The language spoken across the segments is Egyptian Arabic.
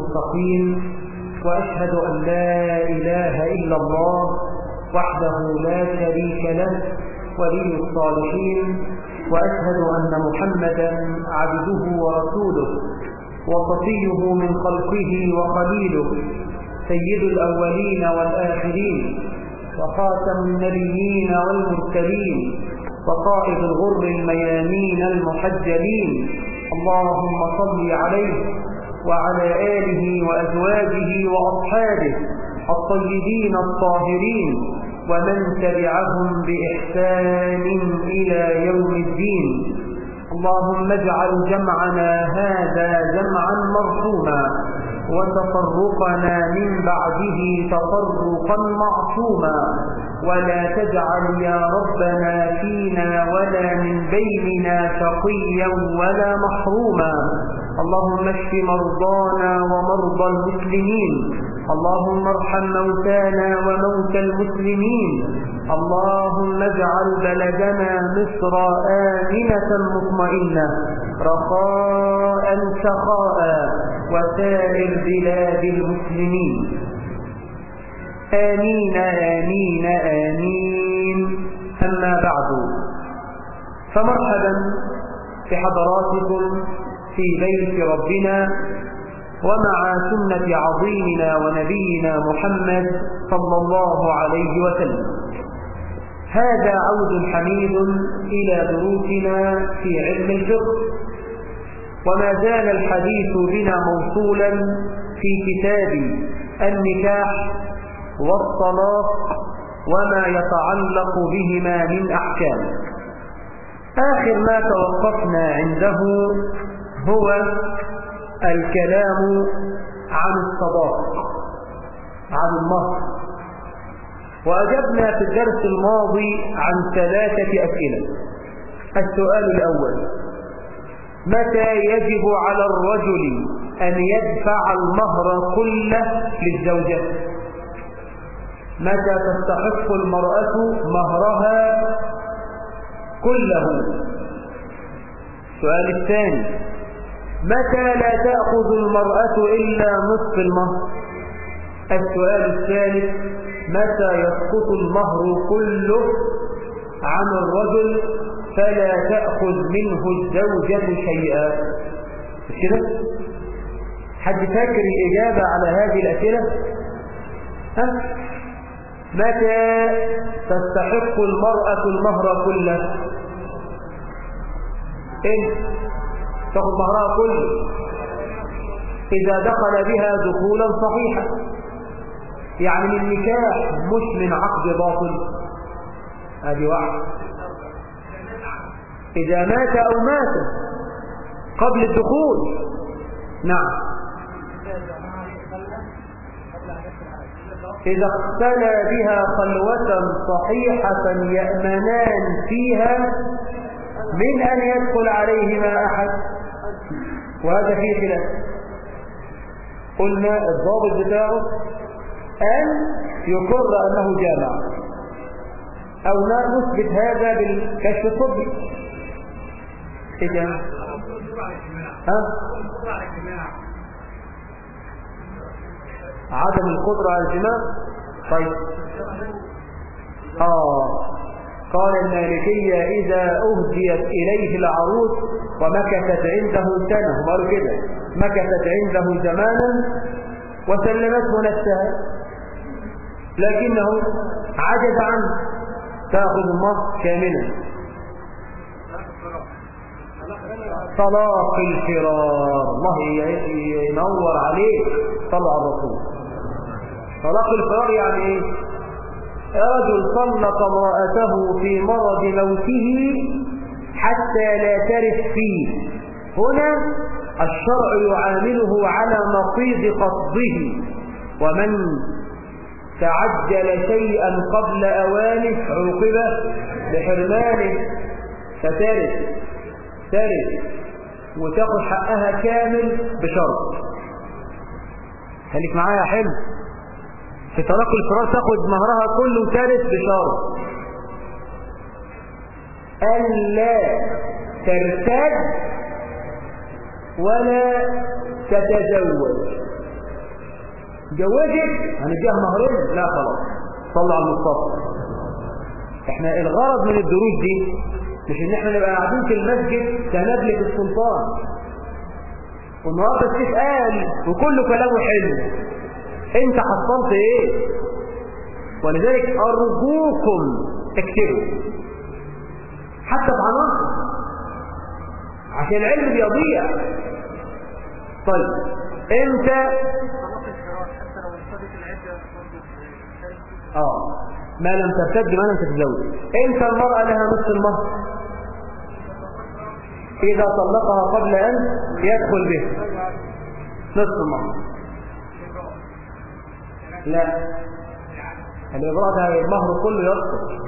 المستقيم وأشهد أن لا إله إلا الله وحده لا شريك له ولي الصالحين وأشهد أن محمدا عبده ورسوله وصفيه من خلقه وخليله سيد الأولين والآخرين وخاتم النبيين والمرسلين وقائد الغر الميامين المحجلين اللهم صل عليه وعلى آله وأزواجه وأصحابه الطيبين الطاهرين ومن تبعهم بإحسان إلى يوم الدين اللهم اجعل جمعنا هذا جمعا مرحوما وتفرقنا من بعده تفرقا معصوما ولا تجعل يا ربنا فينا ولا من بيننا شقيا ولا محروما اللهم اشف مرضانا ومرضى المسلمين اللهم ارحم موتانا وموتى المسلمين اللهم اجعل بلدنا مصر آمنة مطمئنة رخاء سخاء وسائر بلاد المسلمين آمين آمين آمين أما بعد فمرحبا بحضراتكم في بيت ربنا ومع سنة عظيمنا ونبينا محمد صلى الله عليه وسلم هذا عود حميد إلى دروسنا في علم الفقه وما زال الحديث بنا موصولا في كتاب النكاح والطلاق وما يتعلق بهما من أحكام آخر ما توقفنا عنده هو الكلام عن الصداق عن المهر وأجبنا في الدرس الماضي عن ثلاثة أسئلة السؤال الأول متى يجب على الرجل أن يدفع المهر كله للزوجة متى تستحق المرأة مهرها كله السؤال الثاني متى لا تأخذ المرأة إلا نصف المهر السؤال الثالث متى يسقط المهر كله عن الرجل فلا تأخذ منه الزوجة شيئا كده حد فاكر الإجابة على هذه الأسئلة ها؟ متى تستحق المرأة المهر كله انت تاخذ مهرها كله إذا دخل بها دخولا صحيحا يعني من نكاح مش من عقد باطل هذه واحد إذا مات أو مات قبل الدخول نعم إذا اختلى بها خلوة صحيحة يأمنان فيها من أن يدخل عليهما أحد وهذا فيه خلاف قلنا الضابط بتاعه أن يقر أنه جامع أو لا نثبت هذا بالكشف الطبي إذا ها؟ عدم القدرة على الجماع طيب آه قال المالكية إذا أهديت إليه العروس ومكثت عنده سنة قالوا كده مكثت عنده زمانا وسلمته نفسها لكنه عجز عنه تأخذ المهر كاملا طلاق الفرار الله ينور عليك طلع الرسول طلاق الفرار يعني ايه رجل طلق امرأته في مرض موته حتى لا ترث فيه هنا الشرع يعامله على نقيض قصده ومن تعجل شيئا قبل أوانه عوقب بحرمانه فترث ترث وتاخد حقها كامل بشرط خليك معايا حلو في طلاق الفراق تاخد مهرها كله وترث بشرط ألا ترتد ولا تتزوج جوزت هنديها مهرين لا خلاص صلوا على المصطفى احنا الغرض من الدروس دي مش ان احنا نبقى قاعدين في المسجد كنبلة السلطان والنهارده الشيخ قال وكله كلامه حلو انت حصلت ايه ولذلك ارجوكم اكتبوا حتى بعناصر عشان العلم بيضيع طيب انت اه ما لم ترتد ما لم تتزوج انت المرأة لها نصف المهر إذا طلقها قبل أن يدخل به نصف المهر لا الإبراء ده المهر كله يسقط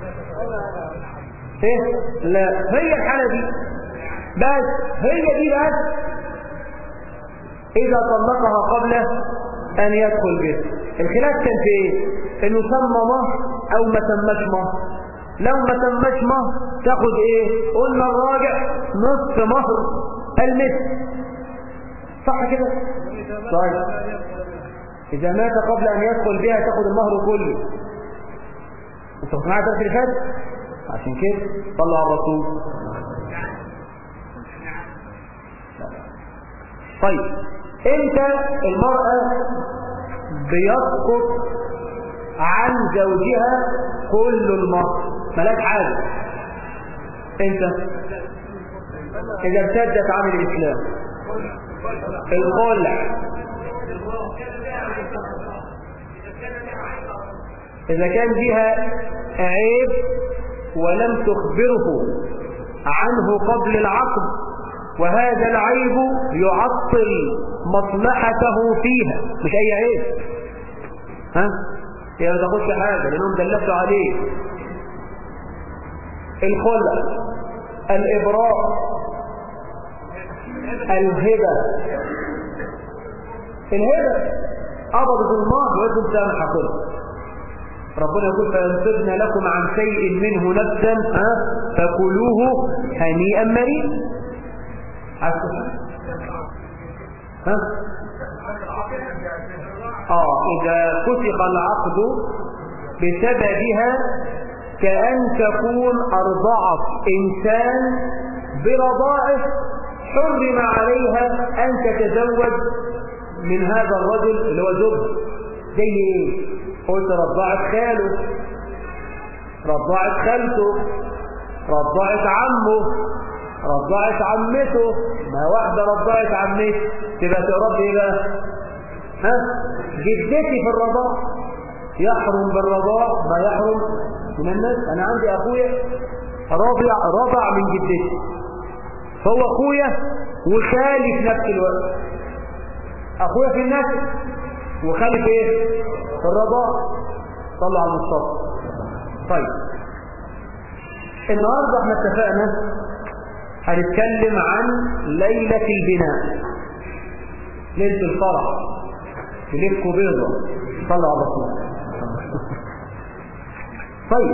ايه لا هي الحالة دي بس هي دي بس إذا طلقها قبل أن يدخل به الخلاف كان في ايه انه سمى مهر او ما سماش مهر لو ما سماش مهر تاخد ايه قلنا الراجع نصف مهر المثل صح كده طيب اذا مات قبل ان يدخل بها تاخد المهر كله انت كنت معايا اللي فات عشان كده صلوا على الرسول طيب انت المرأة بيسقط عن زوجها كل المهر ملاك حاجة انت اذا ارتدت عن الاسلام الخلع اذا كان بها عيب ولم تخبره عنه قبل العقد وهذا العيب يعطل مصلحته فيها مش اي عيب ها هي ما تاخدش حاجه لانهم دلسوا عليه الخلع الابراء الهبه الهبه قبضت الماضي وانتم سامحه كله ربنا يقول فينصرنا لكم عن شيء منه نفسا ها فكلوه هنيئا مريئا ها اه اذا فسخ العقد بسببها كأن تكون أرضعت إنسان برضائه حرم عليها أن تتزوج من هذا الرجل اللي هو زوج زي ايه قلت رضعت خاله رضعت خالته رضعت عمه رضعت عمته ما واحدة رضعت عمته تبقى تقرب ايه بقى ها جدتي في الرضاع يحرم بالرضاع ما يحرم من الناس انا عندي اخويا رضع رضع من جدتي فهو اخويا وخالي في نفس الوقت اخويا في النفس وخالي في ايه في الرضاع طلع على المصطفى طيب النهارده احنا اتفقنا هنتكلم عن ليلة البناء ليلة الفرح تلفكوا بيضة صلى على الرسول طيب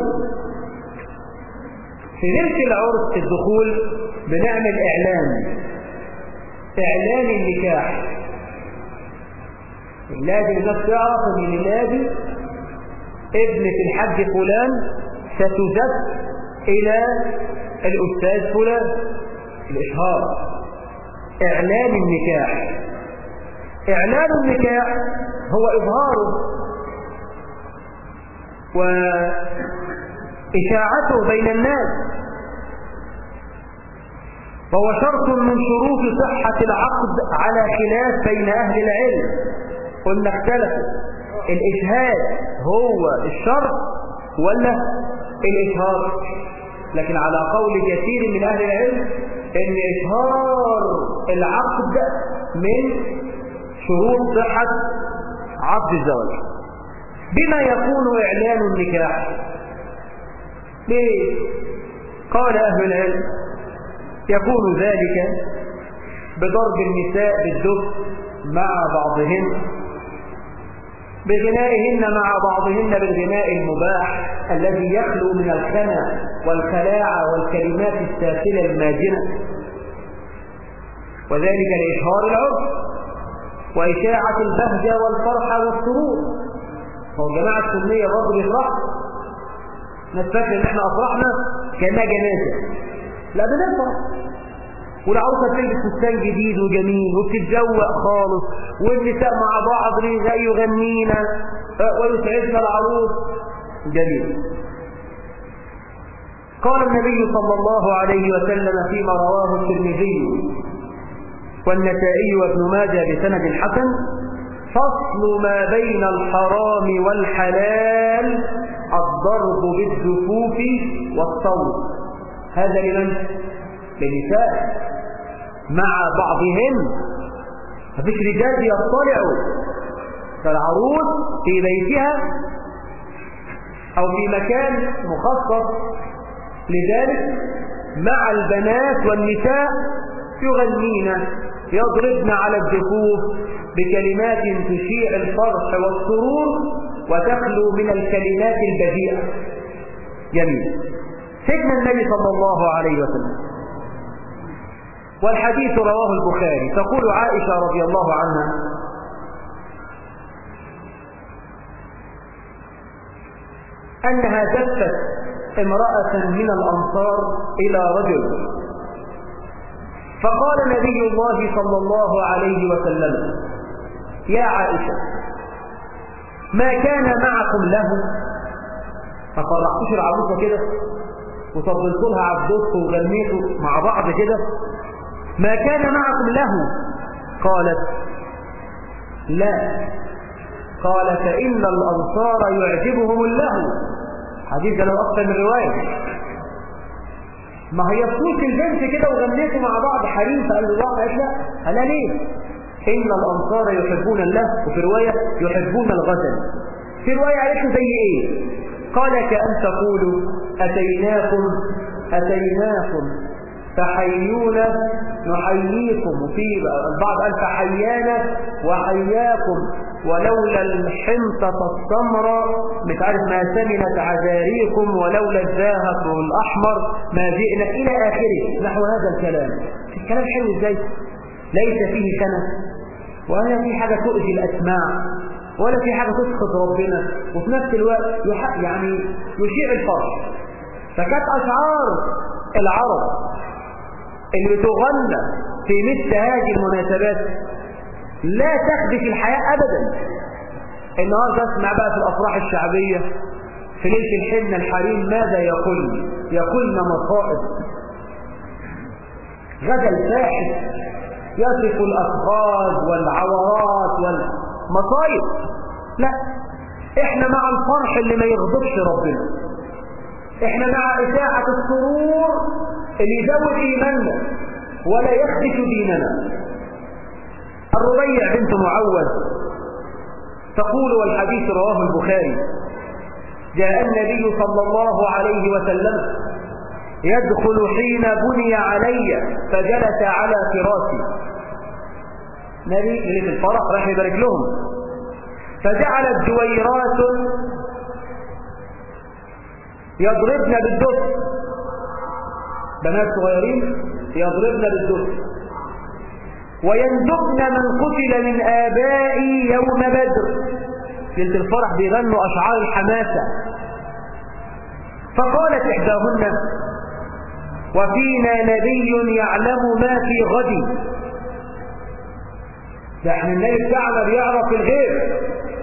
في ليلة العرس الدخول بنعمل إعلان إعلان النكاح لازم الناس تعرف ان ميلادي ابنة الحج فلان ستزف إلى الأستاذ فلان الإشهار إعلان النكاح إعلان النكاح هو إظهاره وإشاعته بين الناس فهو شرط من شروط صحة العقد على خلاف بين أهل العلم قلنا اختلفوا الإشهاد هو الشرط ولا الإشهار لكن على قول كثير من أهل العلم ان إشهار العقد من شروط صحة عقد الزواج بما يكون إعلان النكاح ليه؟ قال أهل العلم يكون ذلك بضرب النساء بالدف مع بعضهن بغنائهن مع بعضهن بالغناء المباح الذي يخلو من الخنا والخلاعة والكلمات السافلة الماجنة وذلك لإشهار العرف وإشاعة البهجة والفرحة والسرور هو الجماعة السنية برضه بيفرحوا ناس فاكرة إن إحنا أفرحنا كأنها جنازة لا بنفرح والعروسة بتلبس فستان جديد وجميل وبتتجوق خالص والنساء مع بعض يغنينا ويسعدنا العروس جميل قال النبي صلى الله عليه وسلم فيما رواه الترمذي والنسائي وابن ماجه بسند حسن فصل ما بين الحرام والحلال الضرب بالدفوف والصوت هذا لمن؟ للنساء مع بعضهم مفيش رجال يطلعوا فالعروس في بيتها أو في مكان مخصص لذلك مع البنات والنساء يغنين يضربن على الدفوف بكلمات تشيع الفرح والسرور وتخلو من الكلمات البذيئة جميل سيدنا النبي صلى الله عليه وسلم والحديث رواه البخاري تقول عائشة رضي الله عنها أنها دفت امرأة من الأنصار إلى رجل فقال نبي الله صلى الله عليه وسلم يا عائشة ما كان معكم له ففرحتوش العروسة كده وطبلتوا لها عبدوك وغنيتوا مع بعض كده ما كان معكم له قالت لا قال فإن الأنصار يعجبهم اللهو حديث لو أكثر من رواية ما هي فلوس البنت كده وغنيتوا مع بعض حريم فقال له الله قالت لا قال ليه إن الأنصار يحبون اللهو وفي رواية يحبون الغزل في رواية قالت له زي إيه قال كأن تقولوا أتيناكم أتيناكم فحيونا نحييكم وفي البعض قال فحيانا وحياكم ولولا الحنطة السمراء مش عارف ما سمنت عذاريكم ولولا الذهب الأحمر ما جئنا إلى آخره نحو هذا الكلام الكلام حلو ازاي ليس فيه سنة ولا في حاجة تؤذي الأسماع ولا في حاجة تسخط ربنا وفي نفس الوقت يعني يشيع الفرح فكانت أشعار العرب اللي تغنى في مثل هذه المناسبات لا تخدش الحياة أبدا النهارده اسمع بقى في الأفراح الشعبية في ليلة الحنة الحريم ماذا يقول يقولن مصائب غدا الفاحش يصف الأفخاذ والعورات والمصائب لا احنا مع الفرح اللي ما يغضبش ربنا احنا مع إشاعة السرور اللي يزود إيماننا ولا يخدش ديننا الربيع بنت معوذ تقول والحديث رواه البخاري جاء النبي صلى الله عليه وسلم يدخل حين بني علي فجلس على فراشي نبي ليلة الفرح راح يبارك لهم فجعلت جويرات يضربن بالدف بنات صغيرين يضربن بالدف ويندبن من قتل من آبائي يوم بدر ليلة الفرح بيغنوا أشعار الحماسة فقالت إحداهن وفينا نبي يعلم ما في غد يعني النبي بتاعنا بيعرف الغيب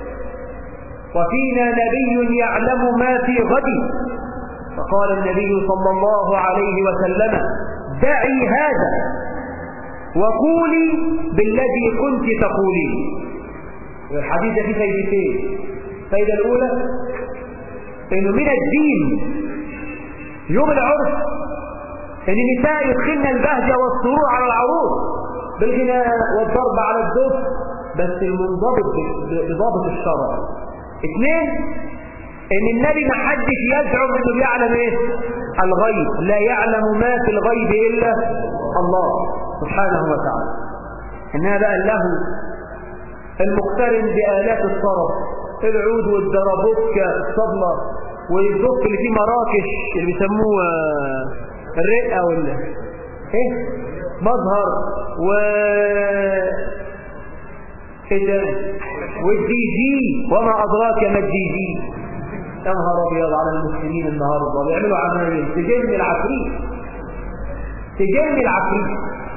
وفينا نبي يعلم ما في غد فقال النبي صلى الله عليه وسلم دعي هذا وقولي بالذي كنت تقولين الحديث فيه فايدتين الفايدة الأولى إنه من الدين يوم العرس إن النساء يدخلن البهجة والسرور على العروس بالغناء والضرب على الدف بس المنضبط بضابط الشرع اثنين ان النبي ما حدش يزعم انه بيعلم ايه الغيب لا يعلم ما في الغيب الا الله سبحانه وتعالى انها بقى له المقترن بآلات الطرب العود والدربوكة الصبلة والدف اللي فيه مراكش اللي بيسموه الرقة ولا ايه مظهر و ايه تاني والدي جي وما ادراك ما الدي جي يا نهار ابيض على المسلمين النهارده بيعملوا عمليه تجن العفريت تجن العفريت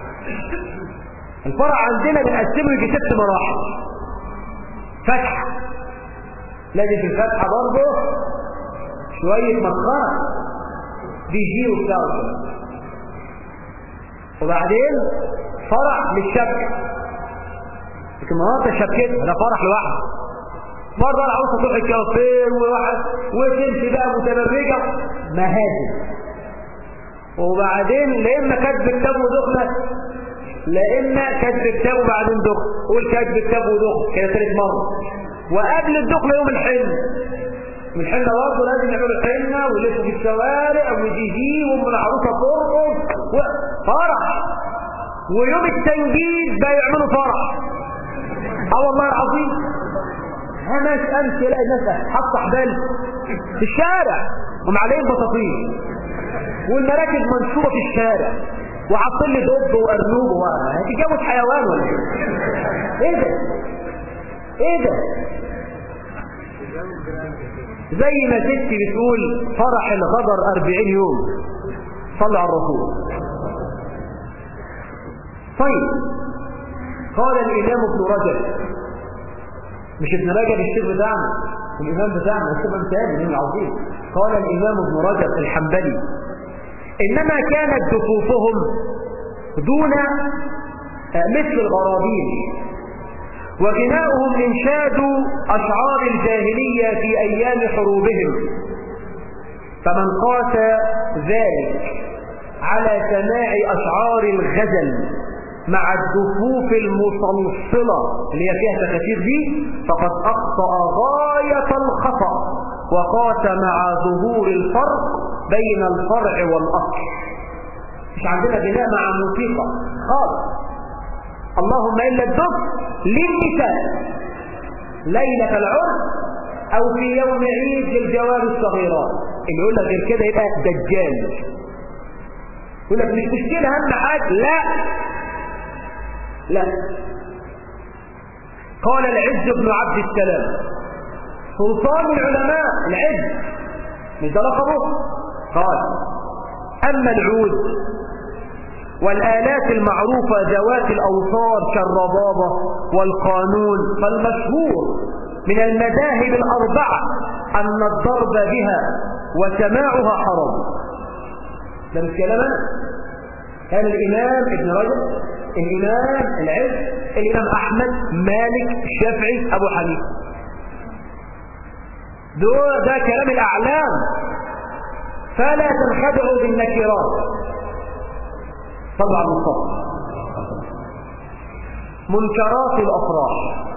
الفرع عندنا بنقسمه يجي ست مراحل فتحه لازم في الفتحه برضه شويه مسخره دي جي وبتاع وبعدين فرح للشبكه لكن النهارده شبكتها ده فرح لوحده مرة العروسة تروح الكوافير وواحد وتمشي بقى متبرجة مهازل وبعدين لا اما كاتب كتاب ودخلة لا اما كاتب كتاب وبعدين دخل قول كاتب كتاب ودخل كده ثالث مرة وقبل الدخل يوم الحنة والحنة برضه لازم يعملوا حنة ويلفوا في الشوارع ويجي وام العروسة ترقص فرح ويوم التنجيز بقى يعملوا فرح اه والله العظيم همس امس الاقي الناس حاطه حبال في الشارع ومعلقين بطاطين والمراكب منشوره في الشارع وحاطين لي دب وارنوب هتتجوز حيوان ولا ايه؟ ايه ده؟ ايه ده؟ زي ما ستي بتقول فرح الغدر 40 يوم صلوا على الرسول طيب قال الامام ابن رجب مش ابن رجب الشيخ بتاعنا الامام بتاعنا الشيخ ثاني من العظيم قال الامام ابن رجب الحنبلي انما كانت دفوفهم دون مثل الغرابين وغناؤهم انشاد اشعار الجاهليه في ايام حروبهم فمن قاس ذلك على سماع اشعار الغزل مع الدفوف المصلصلة اللي هي فيها تكاثير دي فقد أخطأ غاية الخطأ وقاس مع ظهور الفرق بين الفرع والأصل مش عندنا بناء مع موسيقى خالص اللهم إلا الدف للنساء ليلة العرس أو في يوم عيد للجواب الصغيرات اللي يقول لك غير كده يبقى دجال يقول لك مش مشكلة أهم حاجة لا لا قال العز بن عبد السلام سلطان العلماء العز مش ده لقبه قال أما العود والآلات المعروفة ذوات الأوصار كالربابة والقانون فالمشهور من المذاهب الأربعة أن الضرب بها وسماعها حرام ده مش كلام أنا كان الإمام ابن رجب الإمام العز الإمام أحمد مالك الشافعي أبو حنيفة ده, ده كلام الأعلام فلا تنخدعوا بالنكرات طبعا مصطفى منكرات الأفراح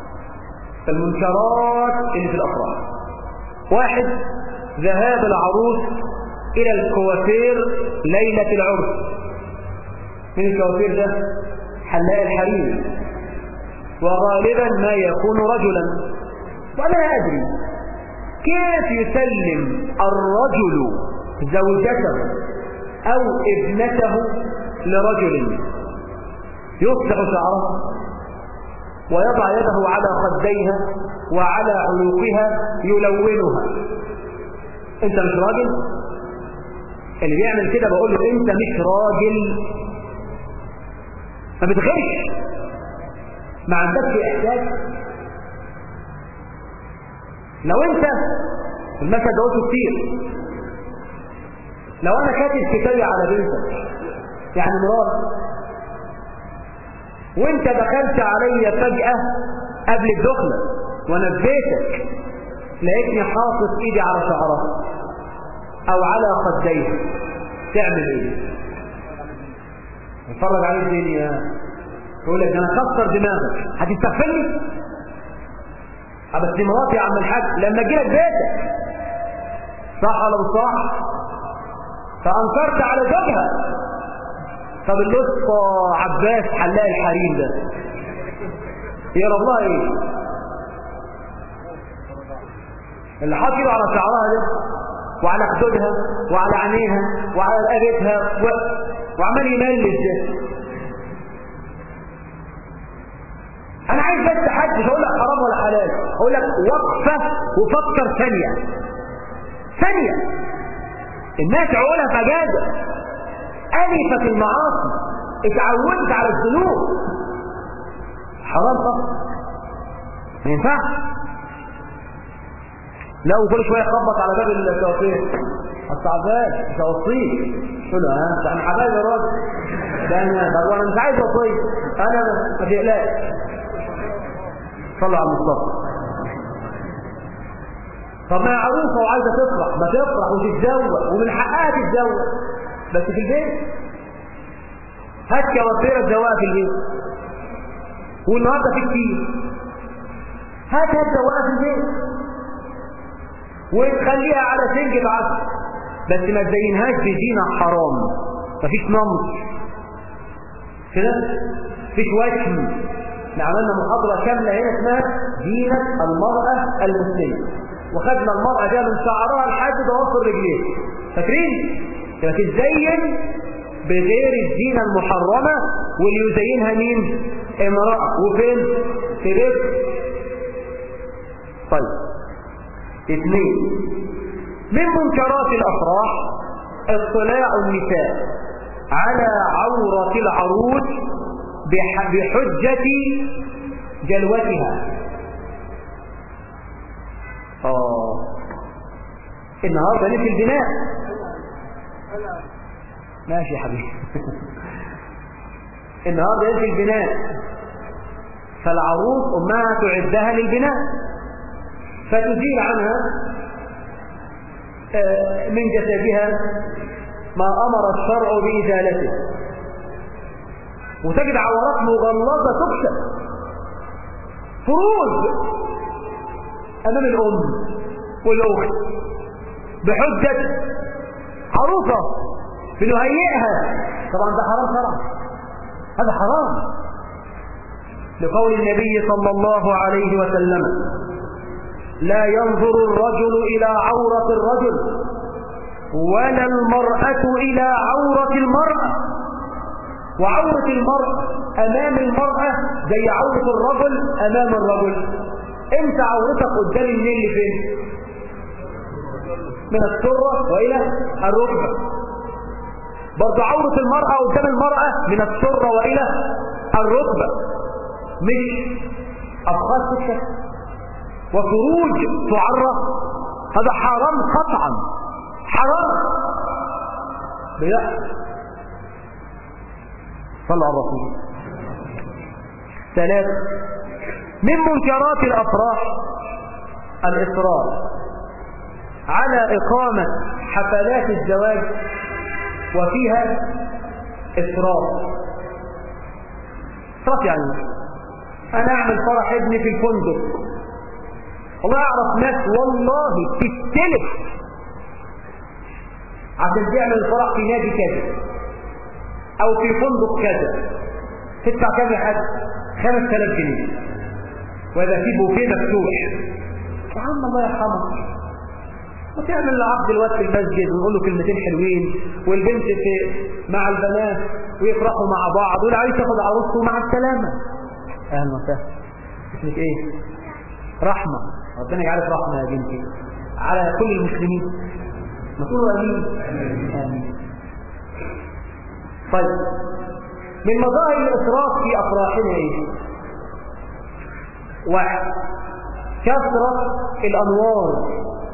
المنكرات اللي في الأفراح واحد ذهاب العروس إلى الكوافير ليلة العرس من الكوافير ده حلاق الحريم وغالبا ما يكون رجلا ولا أدري كيف يسلم الرجل زوجته أو ابنته لرجل يصلح شعرها ويضع يده على خديها وعلى عنقها يلونها انت مش راجل اللي بيعمل كده بقول له انت مش راجل ما بتغش ما عندكش احساس لو انت المثل ده قلته كتير لو انا كاتب كتابي على بنتك يعني مراد وانت دخلت علي فجأة قبل الدخلة وانا في بيتك لقيتني حاطط ايدي على شعرها او على خديها تعمل ايه اتفرج عليه الدنيا يقول لك انا كسر دماغك هتستغفرني بس مراتي يا عم الحاج لما اجي لك بيتك صح ولا مش صح فانكرت على زوجها طب اللصة عباس حلاق الحريم ده يا الله ايه اللي حاط ايده على شعرها ده وعلى خدودها وعلى عينيها وعلى رقبتها و... وعمال يملس ده انا عايز بس حلال اقول لك وقفه وفكر ثانيه ثانيه الناس عقولها فجاجه الفت المعاصي اتعودت على الذنوب حرام طبعا ما ينفعش لا وكل شويه خبط على باب الكوافير التعبان مش هوصيه قلت له ها انت عم حبايبي يا راجل ده انا طب وانا مش عايز اوصيه انا ما تقلقش صلوا على المصطفى طب ما هي عروسه وعايزه تفرح ما تفرح وتتزوج ومن حقها تتزوج بس في البيت هات كوافير تزوقها في البيت والنهارده في كتير هات هات تزوقها في البيت وتخليها على سنج بعشر بس ما تزينهاش بزينة حرام مفيش نمط كده مفيش وجه احنا عملنا محاضرة كاملة هنا اسمها زينة المرأة المسلمة وخدنا المرأة ده من شعرها لحد ضوافر رجليها فاكرين؟ كده تتزين بغير الزينة المحرمة واللي يزينها مين؟ امرأة وفين؟ في بيت طيب اثنين من منكرات الافراح اطلاع النساء على عورة العروس بحجة جلوتها اه النهارده ليله البناء ماشي يا حبيبي النهارده ليله البناء فالعروس امها تعدها للبناء فتزيل عنها من جسدها ما أمر الشرع بإزالته وتجد عورات مغلظة تكشف فروج أمام الأم والأخت بحجة عروسة بنهيئها طبعا ده حرام شرعا هذا حرام لقول النبي صلى الله عليه وسلم لا ينظر الرجل إلى عورة الرجل ولا المرأة إلى عورة المرأة وعورة المرأة أمام المرأة زي عورة الرجل أمام الرجل انت عورتك قدام النيل فين من السرة وإلى الركبة برضو عورة المرأة قدام المرأة من السرة وإلى الركبة مش أفخاذ الشكل وفروج تعرف هذا حرام قطعا حرام بيحصل صلى على الرسول ثلاثة من منكرات الأفراح الإصرار على إقامة حفلات الزواج وفيها إصرار إصراف يعني أنا أعمل فرح ابني في الفندق والله أعرف ناس والله تستلف عشان تعمل الفرح في نادي كذا أو في فندق كذا تدفع كام يا حاج 5000 جنيه وإذا في بوفيه مفتوح يا عم الله يرحمك وتعمل العقد الوقت في المسجد ونقول له كلمتين حلوين والبنت في مع البنات ويفرحوا مع بعض والعريس ياخد عروسته مع السلامة اهلا وسهلا اسمك ايه رحمة ربنا يجعلك رحمة يا بنتي على كل المسلمين ما تقولوا امين امين طيب من مظاهر الاسراف في افراحنا ايه واحد كثرة الانوار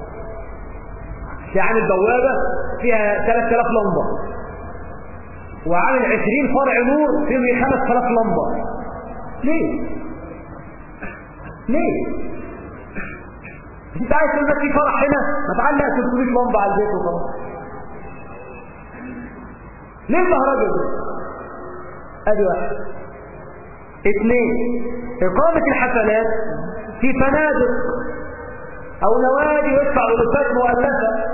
يعني البوابة فيها 3000 لمبة وعامل 20 فرع نور فيه 5000 لمبة ليه؟ ليه؟ انت عايز تقول لك في فرح هنا ما تعلق 300 لمبة على البيت وخلاص ليه البهرجة دي؟ ادي واحد اثنين اقامة الحفلات في فنادق او نوادي ويدفع ألوفات مؤلفة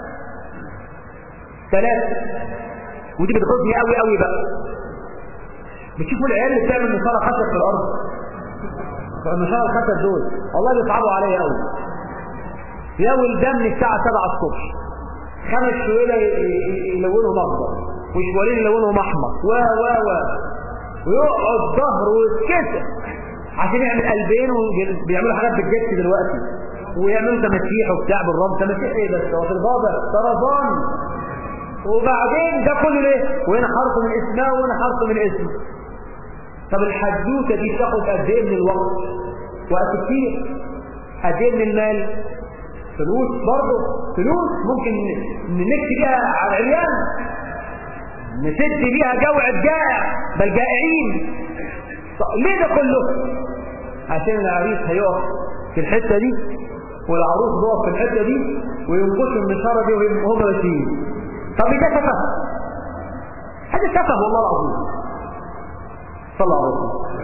ثلاثة ودي بتغضني قوي قوي بقى بتشوفوا العيال اللي بتعمل نشارة خشب في الارض النشارة الخشب دول والله بيصعبوا عليا قوي ياول دم من الساعة 7 الصبح خمس شويلة يلونهم اخضر وشوالين يلونهم احمر و و و ويقعد ظهر ويتكسر عشان يعمل قلبين وبيعملوا حاجات بالجبس دلوقتي ويعملوا تماسيح وبتاع بالرمل تماسيح ايه بس هو في البابا طرزان وبعدين ده كله ليه وهنا حرف من اسمها وهنا حرف من اسمه طب الحدوته دي تاخد قد ايه من الوقت وقت كتير قد ايه من المال فلوس برضه فلوس ممكن نكتب بيها على العيال نسد بيها جوع الجائع بل جائعين ليه ده كله عشان العريس هيقف في الحته دي والعروس تقف في الحته دي وينقصوا النشاره دي وهم ماشيين طب ده سفه هذا سفه والله العظيم صلى الله عليه وسلم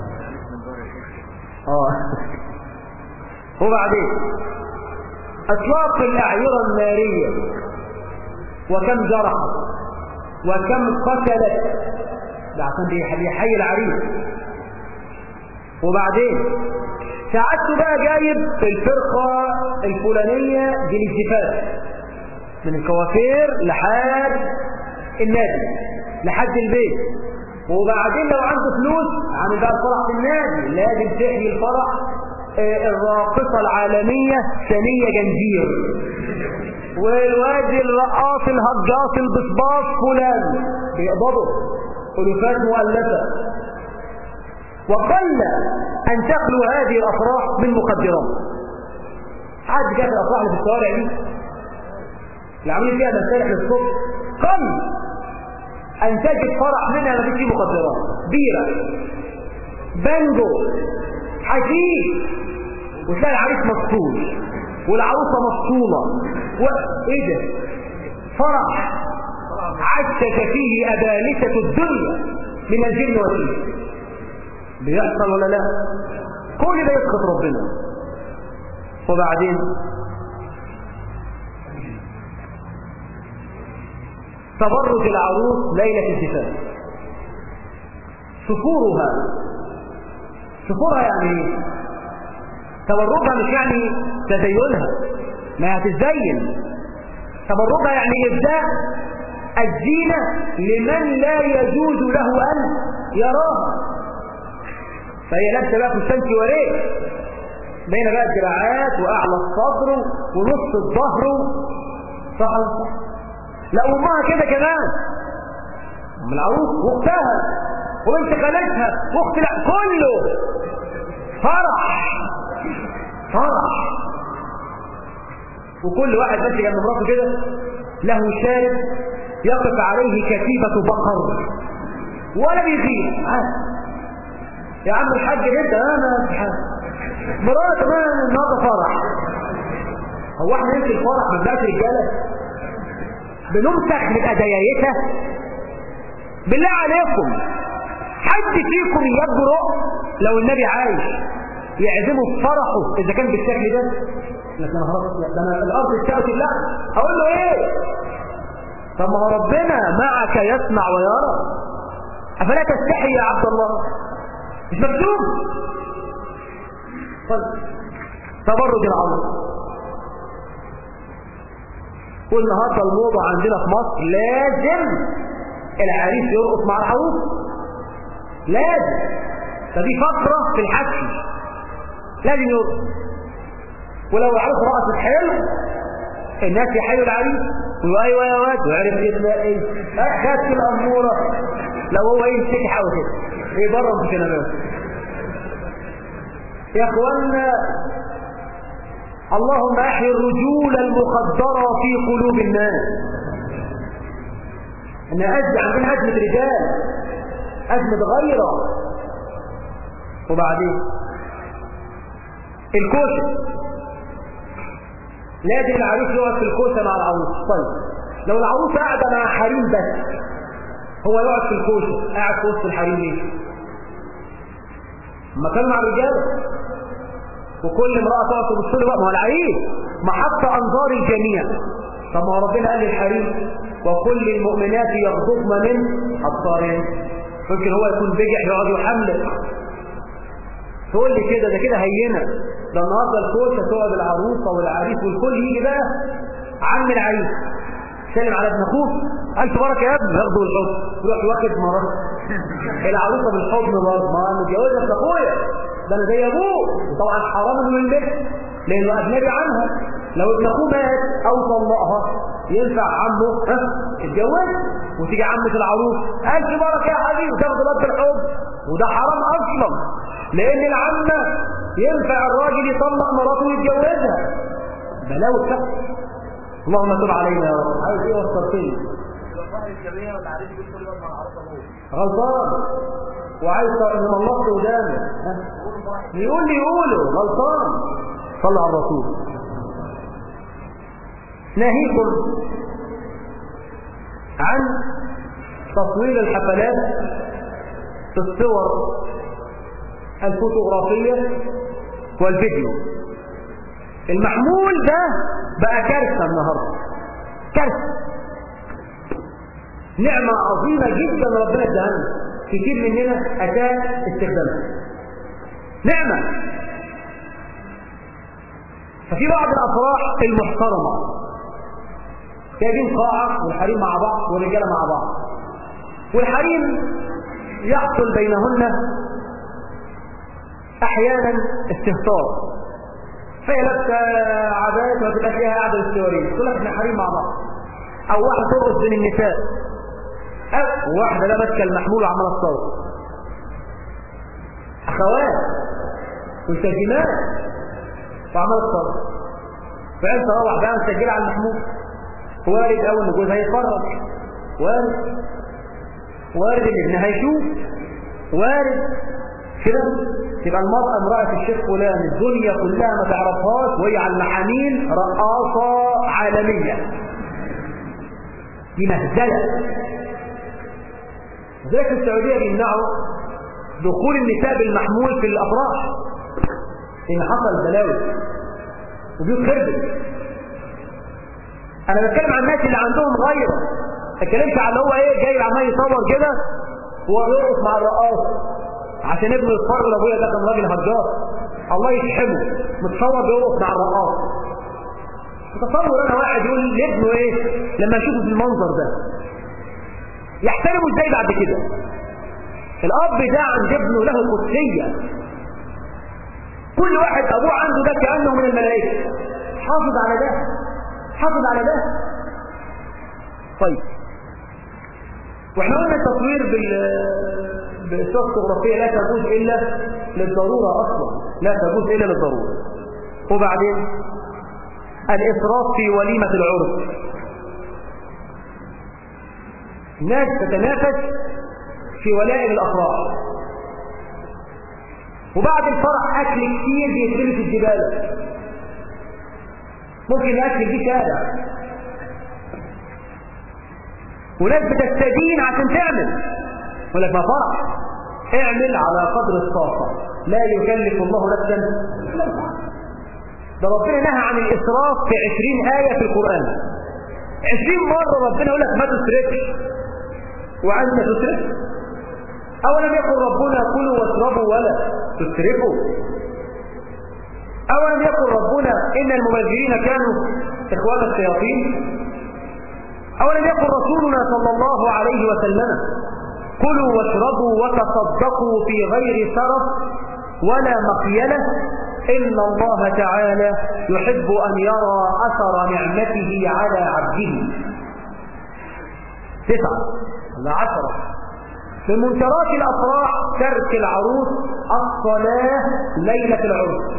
اه وبعدين اطلاق الاعيره الناريه وكم جرحت وكم قتلت ده عشان بيحيي العريس وبعدين ساعدته بقى جايب في الفرقة الفلانية دي الالتفات من الكوافير لحد النادي لحد البيت وبعدين لو عنده فلوس عامل بقى الفرح في النادي لازم تحيي الفرح آه الراقصة العالمية ثانية جنزير والواد الرقاص الهجاص البصباص فلان بيقبضوا ألوفات مؤلفة وقل أن تخلو هذه الأفراح من مقدرات حد جاء الأفراح اللي في الشوارع دي اللي عاملين فيها مسارح للصبح قل أن تجد فرح منها ما فيه مقدرات بيرة بانجو حشيش وتلاقي العريس مسطول والعروسة مسطولة و... ايه ده فرح عشك فيه أبالسة الدنيا من الجن والإنس بيحصل ولا لا كل ده يسخط ربنا وبعدين تبرج العروس ليلة الزفاف سفورها سفورها يعني ايه تبرجها مش يعني تزينها ما هتتزين تبرجها يعني ابداء الزينة لمن لا يجوز له أن يراها فهي لابسه بقى فستان وريه بين بقى الدراعات واعلى الصدر ونص الظهر صح لا امها كده كمان ام العروس واختها وبنت خالتها واخت لا كله فرح فرح وكل واحد ماشي جنب مراته كده له شارب يقف عليه كتيبة بقر ولا بيغير يا عم الحاج انت انا مرات ما النهارده فرح هو احنا يمكن الفرح ما بقاش رجاله بنمسك نبقى ديايتها بالله عليكم حد فيكم يجرؤ لو النبي عايش يعزمه في فرحه اذا كان بالشكل ده لكن انا خلاص ده انا الارض اتشقت لا اقول له ايه طب ما هو ربنا معك يسمع ويرى افلا تستحي يا عبد الله مش مكتوب طيب تبرج العروس والنهارده الموضة عندنا في مصر لازم العريس يرقص مع العروس لازم فدي فقرة في الحكي لازم يرقص ولو العروس رقصت حلو الناس يحيوا العريس ويقولوا ايوه يا واد ويعرف اسمها ايه خدت الاموره لو هو ايه يمسك حاول كده ايه بره في كلامات يا اخوانا اللهم احيي الرجول المخدرة في قلوب الناس ان أزمة عندنا أزمة رجال أزمة غيرة وبعدين الكوشة لازم العريس يقعد في الكوشة مع العروس طيب لو العروس قاعدة مع حريم بس هو يقعد في الكوشة قاعد في وسط الحريم ليه ما كانوا مع الرجال وكل امرأة تقعد تبص له بقى ما هو العريس محط أنظار الجميع طب ما هو ربنا قال للحريم وكل المؤمنات يغضبن من أبصارهن ممكن هو يكون بجح يقعد يحمل تقول لي كده ده كده هينة ده النهارده الكوشة تقعد العروسة والعريس والكل يجي بقى عم العريس سلم على ابن اخوه قال تبارك يا ابن ياخده بالحضن يروح واخد مرات العروسه بالحضن برضه ما متجوزه ابن اخويا ده انا زي ابوه وطبعا حرام انه يلبس لانه اجنبي عنها لو ابن اخوه مات او طلقها ينفع عمه ها تتجوز وتيجي عمة العروس الف بركه يا حبيبي وتاخد رد الحب وده حرام اصلا لان العمه ينفع الراجل يطلق مراته ويتجوزها بلاوي الشخص اللهم تب علينا يا رب عايز ايه وصلتني غلطان وعايز ان الله قدامي يقول لي يقوله غلطان صلى على الرسول ناهيكم عن تصوير الحفلات في الصور الفوتوغرافية والفيديو المحمول ده بقى كارثة النهاردة كارثة نعمة عظيمة جدا ربنا اداها كتير مننا أساء استخدامها نعمة ففي بعض الأفراح المحترمة جايبين قاعة والحريم مع بعض والرجالة مع بعض والحريم يحصل بينهن أحيانا استهتار فهي لابسة عباية وتبقى فيها قاعدة السوارين تقول لك احنا حريم مع بعض أو واحد ترقص بين النساء أو واحدة لا ماسكة المحمول وعمالة تصور أخوات ملتزمات وعمالة تصور فعلا تروح بقى مسجلة على المحمول وارد أول ما جوزها يتفرج وارد وارد ان ابنها يشوف وارد كده تبقى المرأة امرأة الشيخ فلان الدنيا كلها ما تعرفهاش وهي على المحامين رقاصة عالمية دي مهزلة ذلك في السعودية بيمنعوا دخول النساء بالمحمول في الأفراح إن حصل بلاوي وبيوت خربت أنا بتكلم عن الناس اللي عندهم غيرة ما بتكلمش على اللي هو إيه جاي عمال يصور كده وهو بيرقص مع الرقاص عشان ابنه يتفرج لابويا ده كان راجل هجار الله يشحمه متصور بيرقص مع الرقاص تصور انا واحد يقول لابنه ايه لما يشوفه في المنظر ده يحترمه ازاي بعد كده الاب ده عند ابنه له قدسيه كل واحد ابوه عنده ده كانه من الملائكه حافظ على ده حافظ على ده طيب واحنا قلنا التصوير بال بالصور الفوتوغرافيه لا تجوز الا للضروره اصلا لا تجوز الا للضروره وبعدين الاسراف في وليمه العرس الناس تتنافس في ولائم الافراح وبعد الفرح اكل كتير بيترمي في الزباله ممكن الاكل دي شارع وناس بتستدين عشان تعمل يقول لك ما فرح اعمل على قدر الطاقه لا يكلف الله نفسا ده ربنا نهى عن الاسراف في 20 ايه في القران 20 مره ربنا يقول لك ما تسرفش وانت تسرف اولم يقل ربنا كلوا واشربوا ولا تسرفوا اولم يقل ربنا ان المبذرين كانوا اخوان الشياطين اولم يقل رسولنا صلى الله عليه وسلم كلوا واشربوا وتصدقوا في غير سرف ولا مخيلة إن الله تعالى يحب أن يرى أثر نعمته على عبده تسعة لا عشرة في منكرات الأفراح ترك العروس الصلاة ليلة العروس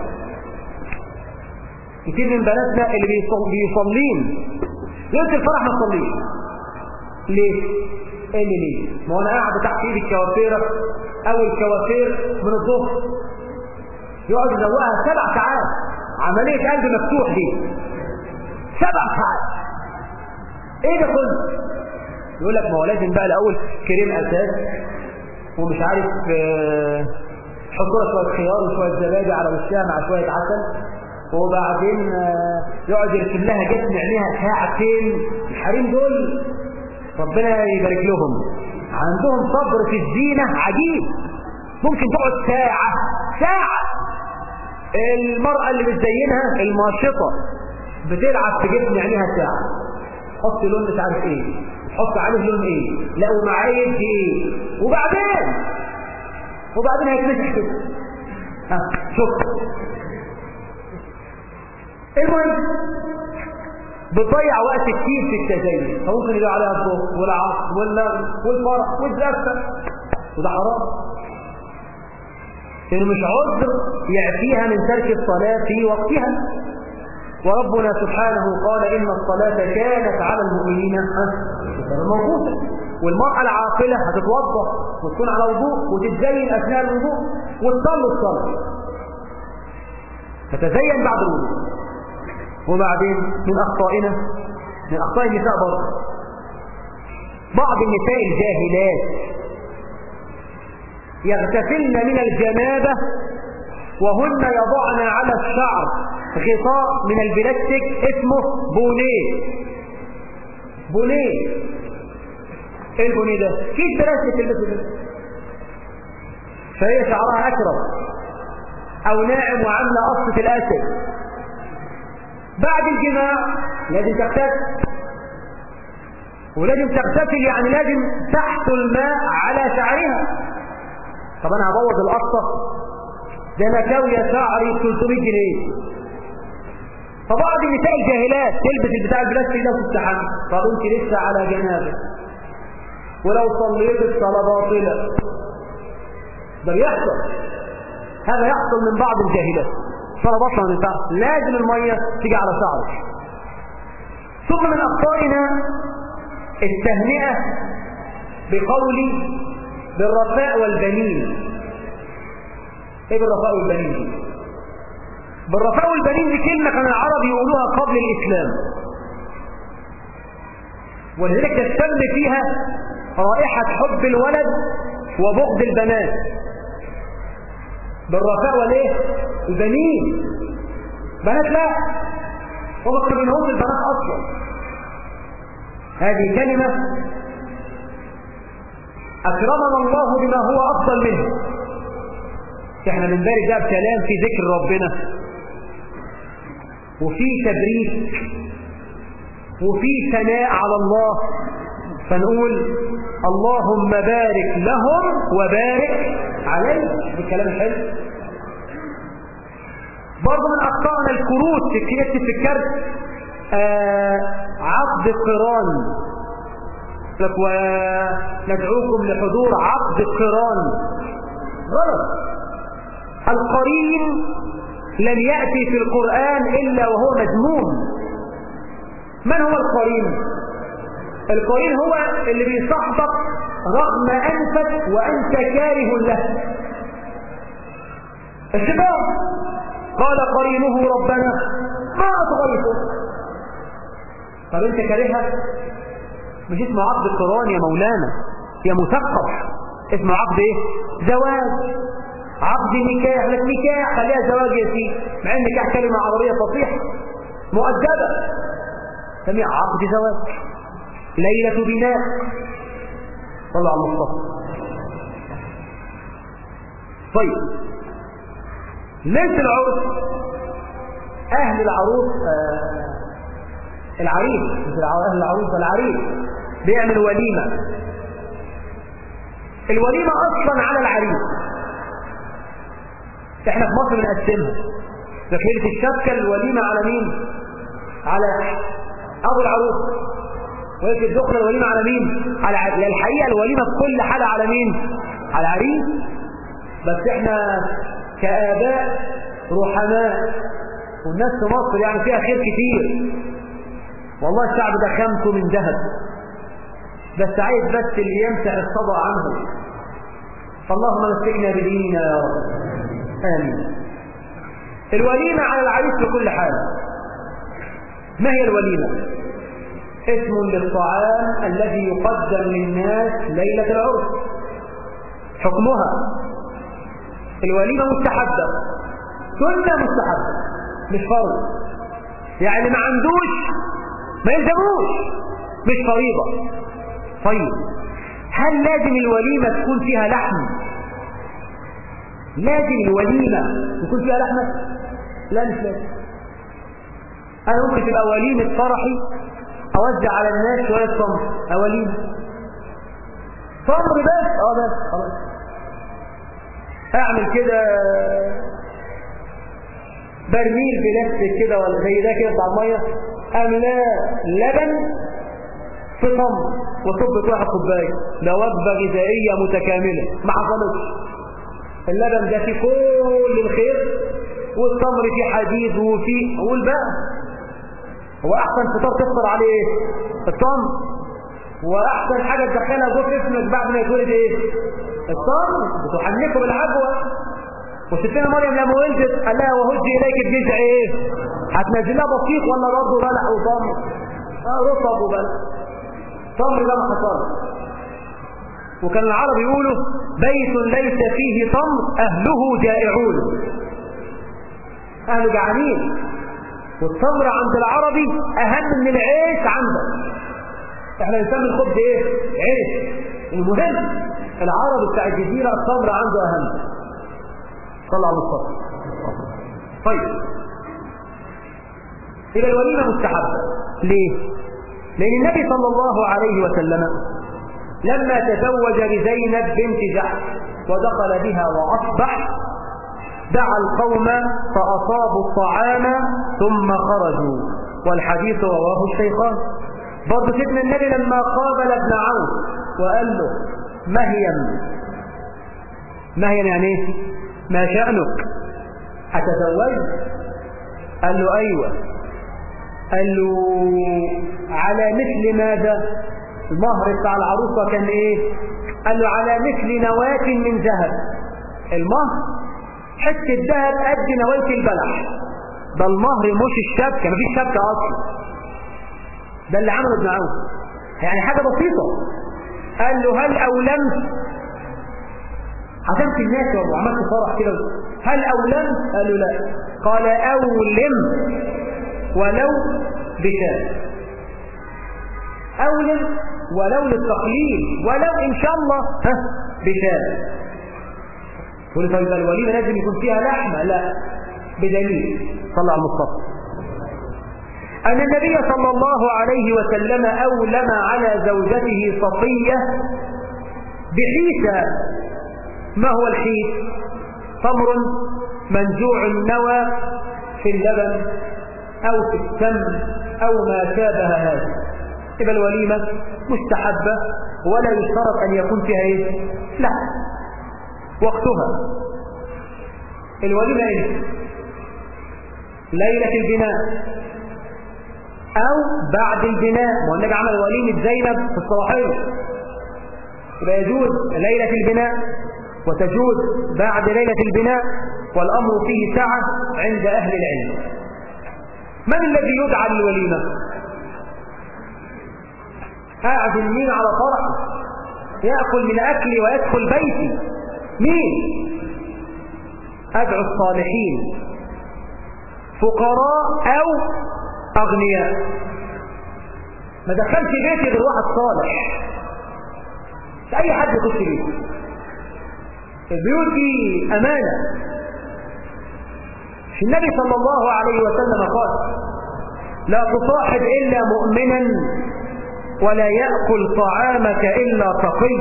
كتير من بناتنا اللي بيصلين ليلة الفرح ما تصليش ليه؟ ايه اللي ليه؟ ما هو انا قاعد تحت ايد الكوافيره او الكوافير من الظهر يقعد يزوقها سبع ساعات عمليه قلب مفتوح دي سبع ساعات ايه ده كله؟ يقول لك ما هو لازم بقى الاول كريم اساس ومش عارف حط لها شويه خيار وشويه زبادي على وشها مع شويه عسل وبعدين يقعد يرسم لها جسم عينيها ساعتين الحريم دول ربنا يبارك لهم عندهم صبر في الزينة عجيب ممكن تقعد ساعة ساعة المرأة اللي بتزينها الماشطة بتلعب في جسم عينيها ساعة حط لون مش عارف ايه حط عليه لون ايه لا ومعايد ايه وبعدين وبعدين هيتمسح كده ها شكرا المهم بتضيع وقت كتير في التزين فممكن يبقى عليها الظهر والعصر والمغرب والفرح والزفه وده حرام لانه مش عذر يعفيها من ترك الصلاه في وقتها وربنا سبحانه قال ان الصلاه كانت على المؤمنين موجوده والمرأة العاقلة هتتوضا وتكون على وضوء وتتزين أثناء الوضوء وتصلي الصلاة تتزين بعد الوضوء وبعدين من أخطائنا من أخطاء النساء برضه بعض النساء الجاهلات يغتسلن من الجنابة وهن يضعن على الشعر غطاء من البلاستيك اسمه بونيه بونيه ايه البونيه ده كيف بلاستيك تلبسه ده فهي شعرها اكرم او ناعم وعامله قصه الاسد بعد الجماع لازم تغتسل ولازم تغتسل يعني لازم تحت الماء على شعرها طب انا هبوظ القصه ده انا كاويه شعري ب 300 جنيه فبعض النساء الجاهلات تلبس البتاع البلاستيك ده وتستحمى طب انت لسه على جنابه ولو صليت الصلاه باطله ده بيحصل هذا يحصل من بعض الجاهلات صلاه باطله ما ينفعش لازم الميه تيجي على شعرك ثم من اخطائنا التهنئه بقول بالرفاء والبنين ايه بالرفاء والبنين بالرفاء والبنين دي كلمة كان العرب يقولوها قبل الإسلام ولذلك تشتم فيها رائحة حب الولد وبغض البنات بالرفاء والايه البنين بنات لا هم كانوا بينهم البنات اصلا هذه كلمة أكرمنا الله بما هو أفضل منه احنا بنبارك بقى بكلام في ذكر ربنا وفي تبريك وفي ثناء على الله فنقول اللهم بارك لهم وبارك عليهم بالكلام الحلو برضه من اخطائنا الكروت تكتب في الكرت آه عقد القران وندعوكم لحضور عقد القران غلط القرين لم يأتي في القرآن إلا وهو مذموم من هو القرين القرين هو اللي بيصاحبك رغم أنفك وأنت كاره له الشباب قال قرينه ربنا ما أطغيته طب انت كارهها مش اسمه عقد القران يا مولانا يا مثقف اسمه عقد ايه زواج عقد نكاح لك نكاح خليها زواج يا سيدي مع ان نكاح كلمه عربيه فصيحه مؤدبه سميع عقد زواج ليله بناء صلى على المصطفى طيب ليله العرس اهل العروس آه العريس مش اهل العروس العريس بيعمل وليمه الوليمه اصلا على العريس احنا في مصر بنقسمها تكلفه الشبكه الوليمه على مين على ابو العروس ويجي الدخله الوليمه على مين على ع... الحقيقه الوليمه في كل حاله على مين على العريس بس احنا كاباء رحماء والناس في مصر يعني فيها خير كتير والله الشعب ده خامته من ذهب بس عايز بس اللي يمسح الصدى عنه فاللهم مسكنا بديننا يا رب آمين الوليمة على العريس في كل حال ما هي الوليمة اسم للطعام الذي يقدم للناس ليلة العرس حكمها الوليمة مستحبة سنة مستحبة مش فرض يعني ما عندوش ما يلزموش مش فريضة طيب هل لازم الوليمة تكون فيها لحم لازم الوليمة يكون فيها لحمة لا مش لازم أنا ممكن تبقى وليمة فرحي أوزع على الناس شوية تمر وليمة تمر بس اه بس خلاص أعمل كده برميل بلاستيك كده ولا زي ده كده بتاع الميه املا لبن في طم وصب واحد كوبايه ده وجبه غذائيه متكامله ما حصلتش اللبن ده فيه كل الخير والتمر فيه حديد وفيه قول بقى هو احسن فطار تفطر عليه ايه التمر واحسن حاجه تدخلها جوه جسمك بعد ما يتولد ايه التمر بتحنكه بالعجوه وستنا مريم لما ولدت قال لها وهزي اليك بجزع ايه هتنزلها بسيط ولا برضه بلح وتمر اه رطب وبلح تمر ده ما حصل وكان العرب يقولوا بيت ليس فيه تمر اهله جائعون اهله جعانين والتمر عند العربي اهم من العيش عندك احنا نسمي الخبز ايه عيش المهم العرب بتاع الجزيره التمر عنده اهم صلى على المصطفى طيب إلى الوليمة مستحبة ليه؟ لأن النبي صلى الله عليه وسلم لما تزوج بزينب بنت جحش ودخل بها وأصبح دعا القوم فأصابوا الطعام ثم خرجوا والحديث رواه الشيخان برضه سيدنا النبي لما قابل ابن عوف وقال له مهيم مهيم يعني ايه ما شأنك أتزوج قال له أيوة قال له على مثل ماذا المهر بتاع العروسة كان ايه قال له على مثل نواة من ذهب المهر حتة ذهب قد نواة البلح ده المهر مش الشبكة مفيش شبكة أصلا ده اللي عمله ابن عوف يعني حاجة بسيطة قال له هل أولمت عزمت الناس وعملت فرح كده هل أولمت قال له لا قال أولم ولو بشاء أولم ولو للتقليل ولو إن شاء الله ها بشاء تقول طيب الوليمة لازم يكون فيها لحمة لا بدليل صلى على المصطفى أن النبي صلى الله عليه وسلم أولم على زوجته صفية بحيث ما هو الحيث تمر منزوع النوى في اللبن أو في السمن أو ما شابه هذا يبقى الوليمة مستحبة ولا يشترط أن يكون فيها إيه؟ لا وقتها الوليمة إيه؟ ليلة البناء أو بعد البناء ما النبي عمل وليمة زينب في الصباحية يبقى يجوز ليلة البناء وتجوز بعد ليلة البناء والأمر فيه سعة عند أهل العلم من الذي يدعى للوليمة أعزم مين على فرح يأكل من أكلي ويدخل بيتي مين أدعو الصالحين فقراء أو أغنياء ما دخلش بيتي غير واحد صالح أي حد يخش بيتي البيوت دي أمانة النبي صلى الله عليه وسلم قال لا تصاحب إلا مؤمنا ولا يأكل طعامك إلا تقي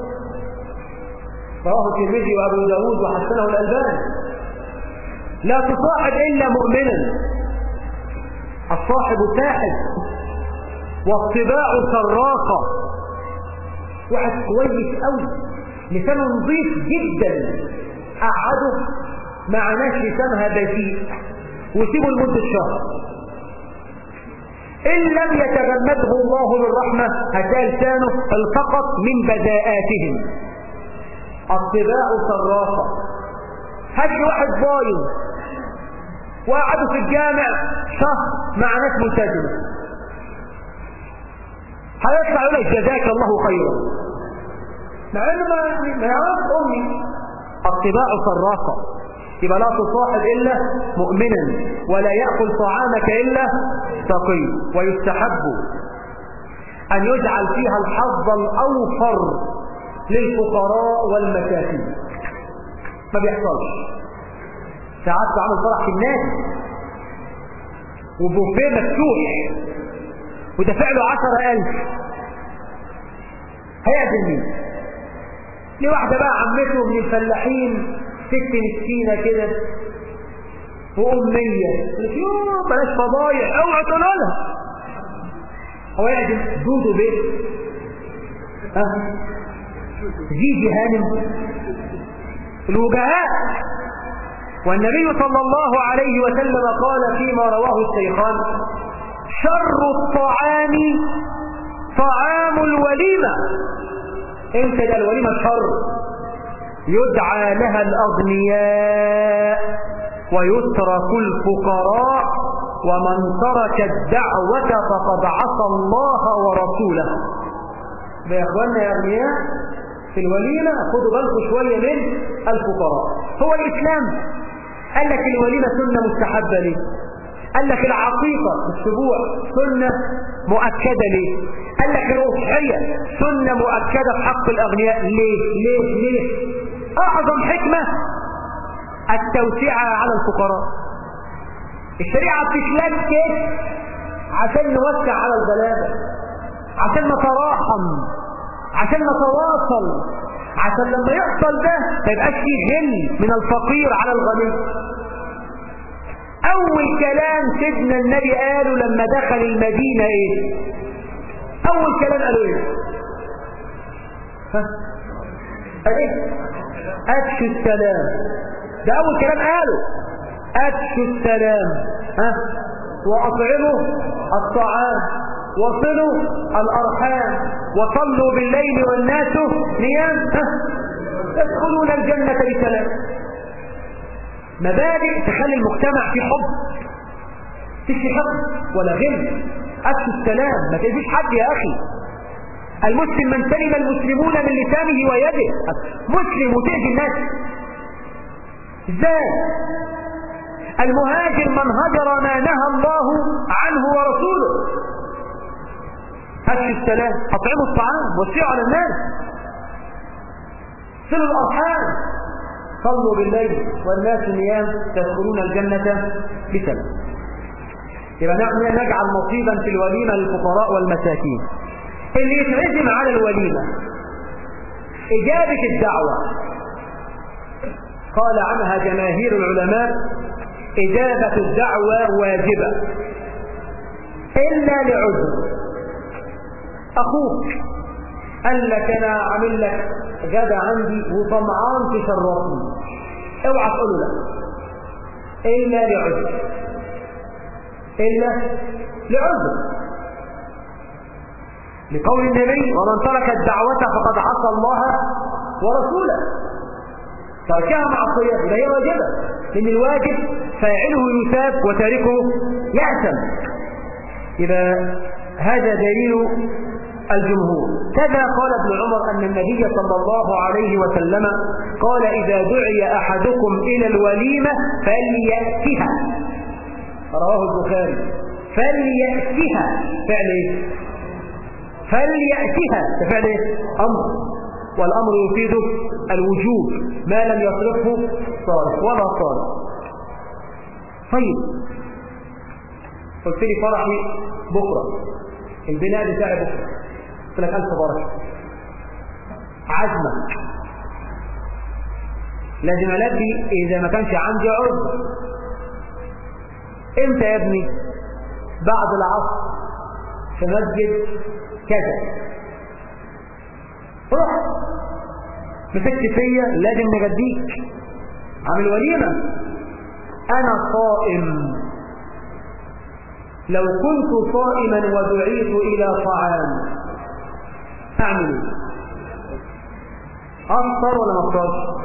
رواه الترمذي وأبو داود وحسنه الألباني لا تصاحب إلا مؤمنا الصاحب ساحب والطباع سراقة واحد كويس قوي لسانه نظيف جدا قعده مع ناس لسانها بذيء وسيبه لمدة شهر إن لم يتغمده الله بالرحمة هتلاقي لسانه التقط من بداءاتهم الطباع سراقة هات واحد بايظ وقعدوا في الجامع شهر مع ناس ملتزمة هيطلع يقول لك جزاك الله خيرا مع انه ما ما يعرفش امي الطباع سراقة يبقى لا تصاحب الا مؤمنا ولا ياكل طعامك الا تقي ويستحب ان يجعل فيها الحظ الاوفر للفقراء والمساكين ما بيحصلش ساعات بعمل فرح في الناس وبوفيه مفتوح ودفع له عشرة ألف هيعزم مين؟ ليه واحدة بقى عمته من الفلاحين ست مسكينة كده وأمية يوه بلاش فضايح اوعى تقول لها هو يعجب دودو بيه ها جيجي هانم الوجهاء والنبي صلى الله عليه وسلم قال فيما رواه الشيخان شر الطعام طعام الوليمة انت ده الوليمة شر يدعى لها الأغنياء ويترك الفقراء ومن ترك الدعوة فقد عصى الله ورسوله يا اخواننا يا اغنياء في الوليمة خدوا بالكم شوية من الفقراء هو الإسلام قال لك الوليمة سنة مستحبة ليه قال لك العقيقة السبوع سنة مؤكدة ليه قال لك الأضحية سنة مؤكدة في حق الأغنياء ليه ليه ليه أعظم حكمة التوسعة على الفقراء الشريعة بتتلكك عشان نوسع على الغلابة عشان نتراحم عشان نتواصل عشان لما يحصل ده ما يبقاش فيه غل من الفقير على الغني اول كلام سيدنا النبي قاله لما دخل المدينة ايه اول كلام قالوا ايه ها قال ايه افشوا السلام ده اول كلام قاله افشوا السلام ها واطعموا الطعام وصلوا الارحام وصلوا بالليل والناس نيام ها تدخلون الجنة بسلام مبادئ تخلي المجتمع في حب تشي حب ولا غل أفشوا السلام ما تأذيش حد يا أخي المسلم من سلم المسلمون من لسانه ويده مسلم وتأذي الناس ازاي المهاجر من هجر ما نهى الله عنه ورسوله أفشوا السلام أطعموا الطعام وسعوا على الناس صلوا الأرحام صلوا بالليل والناس نيام تدخلون الجنة بسلام يبقى نحن نجعل نصيبا في الوليمة للفقراء والمساكين اللي يتعزم على الوليمة إجابة الدعوة قال عنها جماهير العلماء إجابة الدعوة واجبة إلا لعذر أخوك قال لك أنا عامل لك غدا عندي وطمعان تشرفني اوعى تقول له لا إلا لعذر إلا لعذر لقول النبي ومن ترك الدعوة فقد عصى الله ورسوله تركها معصية فهي واجبة لأن الواجب فاعله يثاب وتاركه يأثم إذا هذا دليل الجمهور كذا قال ابن عمر أن النبي صلى الله عليه وسلم قال إذا دعي أحدكم إلى الوليمة فليأتها رواه البخاري فليأتها فعل إيه؟ فليأتها فعل إيه؟ أمر والأمر يفيد الوجوب ما لم يصرفه صارف ولا صارف طيب قلت لي فرحي بكرة البناء بتاعي بكرة قلت لك ألف بركة عزمك لازم ألبي إذا ما كانش عندي عذر امتى يا ابني بعد العصر في مسجد كذا روح مسكت فيا لازم نجديك عامل وليمة أنا صائم لو كنت صائما ودعيت إلى طعام أعمل إيه؟ أفطر ولا ما أفطرش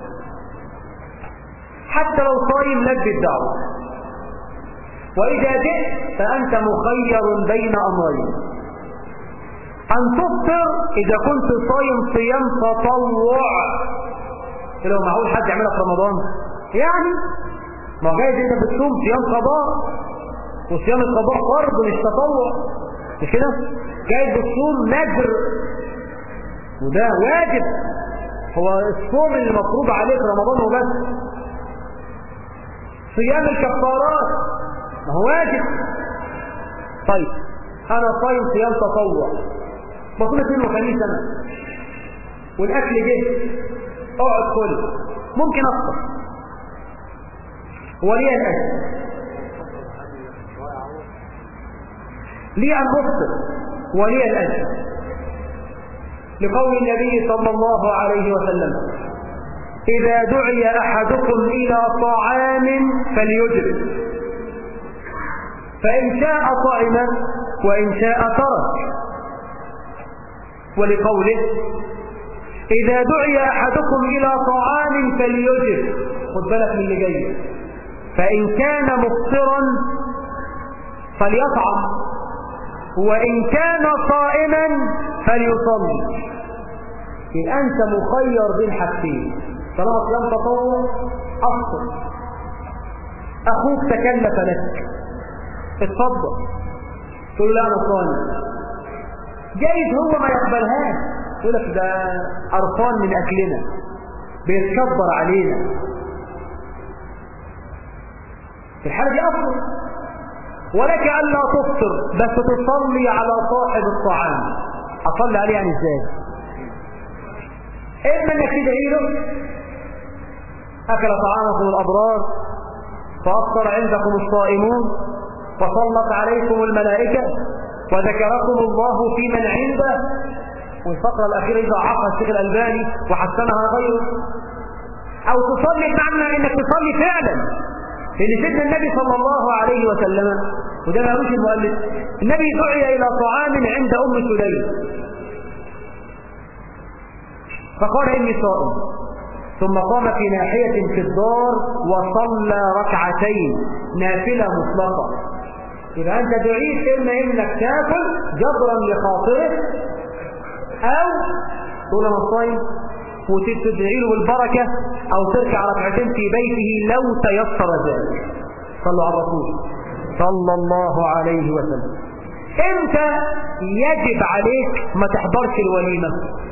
حتى لو صايم لبي الدعوة وإذا جئت فأنت مخير بين أمرين أن تفطر إذا كنت صايم صيام تطوع لو معقول حد يعملها في رمضان يعني ما جايز انت بتصوم صيام قضاء وصيام القضاء فرض مش تطوع مش كده جايز بتصوم نذر وده واجب هو الصوم اللي مفروض عليك رمضان وبس صيام الكفارات ما هو واجب طيب انا صايم صيام تطوع بصوم اثنين وخميس انا والاكل جه اقعد كل ممكن افطر ولي الأجر لي أن أفطر ولي الأجر لقول النبي صلى الله عليه وسلم إذا دعي أحدكم إلى طعام فليجب فإن شاء طعم وإن شاء ترك ولقوله إذا دعي أحدكم إلى طعام فليجب خد بالك من اللي جاي فإن كان مفطرا فليطعم وإن كان صائما فليصلي إن أنت مخير بين حاجتين طالما صيام تطوع أفطر أخوك تكلف لك اتفضل تقول لا أنا صائم جايز هو ما يقبلهاش يقول لك ده قرفان من أكلنا بيتكبر علينا في الحالة دي أفضل ولك ألا تفطر بس تصلي على صاحب الطعام أصلي عليه يعني إزاي إما أنك تدعي له أكل طعامكم الأبرار فأفطر عندكم الصائمون وصلت عليكم الملائكة وذكركم الله في من عنده والفقرة الأخيرة إذا عقل الشيخ الألباني وحسنها غيره أو تصلي بمعنى أنك تصلي فعلا لأن سيدنا النبي صلى الله عليه وسلم وده ما يقولش المؤلف النبي دعي إلى طعام عند أم سليم فقال إني صائم ثم قام في ناحية في الدار وصلى ركعتين نافلة مطلقة إذا أنت دعيت إما إنك تاكل جبرا لخاطرك أو تقول أنا صايم وتدعي له بالبركة أو تركع ركعتين في بيته لو تيسر ذلك صلوا على الرسول صلى الله عليه وسلم امتى يجب عليك ما تحضرش الوليمة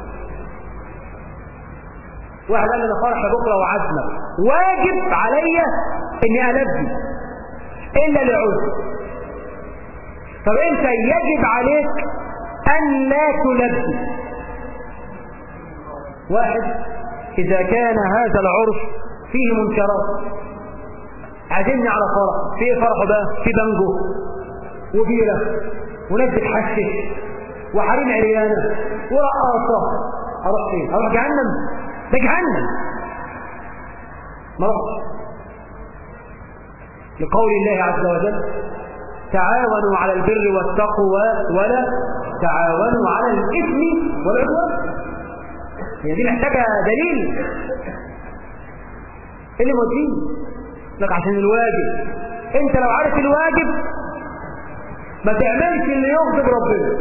واحد قال لي فرح بكرة وعزمك واجب عليا اني ألبي الا لعذر طب انت يجب عليك ان لا تلبي واحد اذا كان هذا العرف فيه منكرات عازمني على فرح في ايه فرح بقى في بنجو وبيرة وناس بتحشش وحريم عريانة ورقاصة اروح فين اروح جهنم ده جهنم ما رحتش لقول الله عز وجل تعاونوا على البر والتقوى ولا تعاونوا على الإثم والعدوان هي دي محتاجة دليل ايه اللي موديه لك عشان الواجب انت لو عارف الواجب ما تعملش اللي يغضب ربنا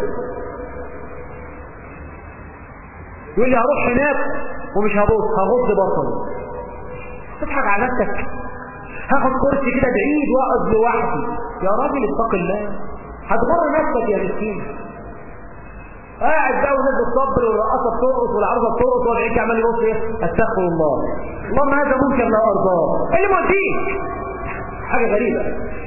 يقول لي هروح هناك ومش هبص هغض بصري تضحك على نفسك هاخد كرسي كده بعيد واقعد لوحدي يا راجل اتق الله هتغر نفسك يا مسكين قاعد بقى والناس بتصبر والرقاصه بترقص والعروسه بترقص والعيك عمال يبص ايه استغفر الله اللهم هذا منكر لا ارضاه ايه اللي موديك حاجه غريبه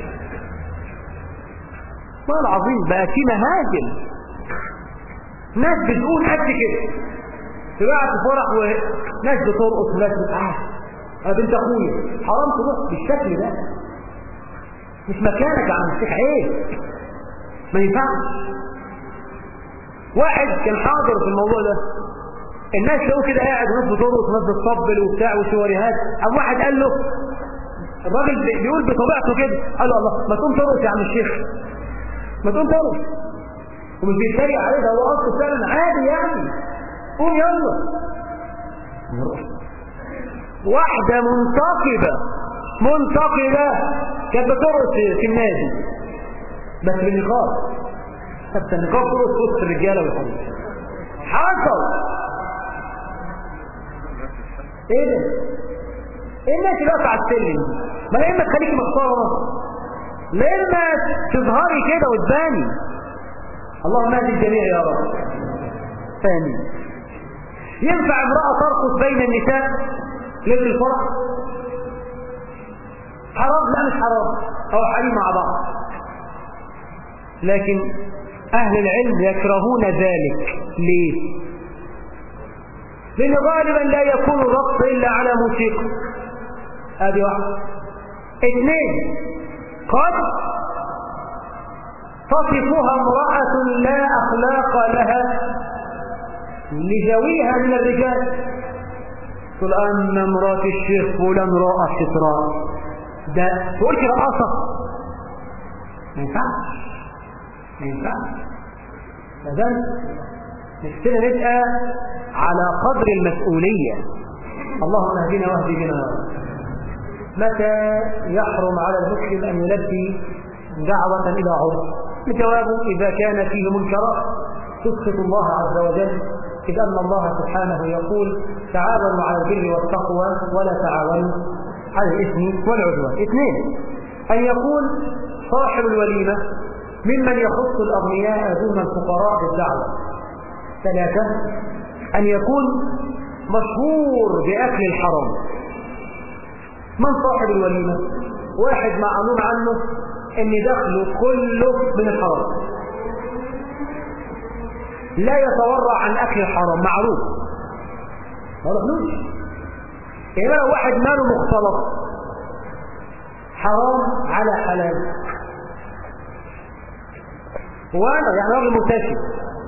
ما العظيم بقى في مهاجم ناس بتقول قد كده تبقى في فرح وناس بترقص وناس بتعاش انا بنت اخويا حرام تروح بالشكل ده مش مكانك يا عم الشيخ عيب ما ينفعش واحد كان حاضر في الموضوع ده الناس لقوا كده قاعد وناس بترقص وناس بتطبل وبتاع وشواريهات قام واحد قال له الراجل بيقول بطبيعته كده قال له الله ما تقوم ترقص يا عم الشيخ ما تقوم ترقص ومش بيتريق عليه ده هو اصله فعلا عادي يعني قوم يلا واحدة منتقبة منتقبة كانت بترقص في النادي بس بالنقاب حتى النقاب ترقص في وسط الرجاله والحريم حصل ايه ده؟ ايه الناس اللي واقفه على السلم؟ ما لا اما تخليكي محترمه لا اما تظهري كده وتباني اللهم اهدي الجميع يا رب ثاني ينفع امرأة ترقص بين النساء ليلة الفرح حرام لا مش حرام او حريم مع بعض لكن اهل العلم يكرهون ذلك ليه لان غالبا لا يكون الرقص الا على موسيقى ادي واحد اثنين قد تصفها امرأة لا أخلاق لها لجويها من الرجال تقول أن مرات الشيخ فلان رأى سترا ده تقولش رقصة ما ينفعش ما ينفعش فذلك نفسنا نبقى على قدر المسؤولية اللهم اهدنا واهد بنا متى يحرم على المسلم أن يلبي دعوة إلى عرف الجواب إذا كان فيه منكرات تسخط الله عز وجل إذ أن الله سبحانه يقول تعاونوا على البر والتقوى ولا تعاونوا على الإثم والعدوان اثنين أن يكون صاحب الوليمة ممن يخص الأغنياء دون الفقراء بالدعوة ثلاثة أن يكون مشهور بأكل الحرام من صاحب الوليمة واحد معلوم عنه ان دخله كله من الحرام لا يتورع عن اكل الحرام معروف ما دخلوش يعني لو واحد ماله مختلط حرام على حلال وانا يعني راجل مرتشي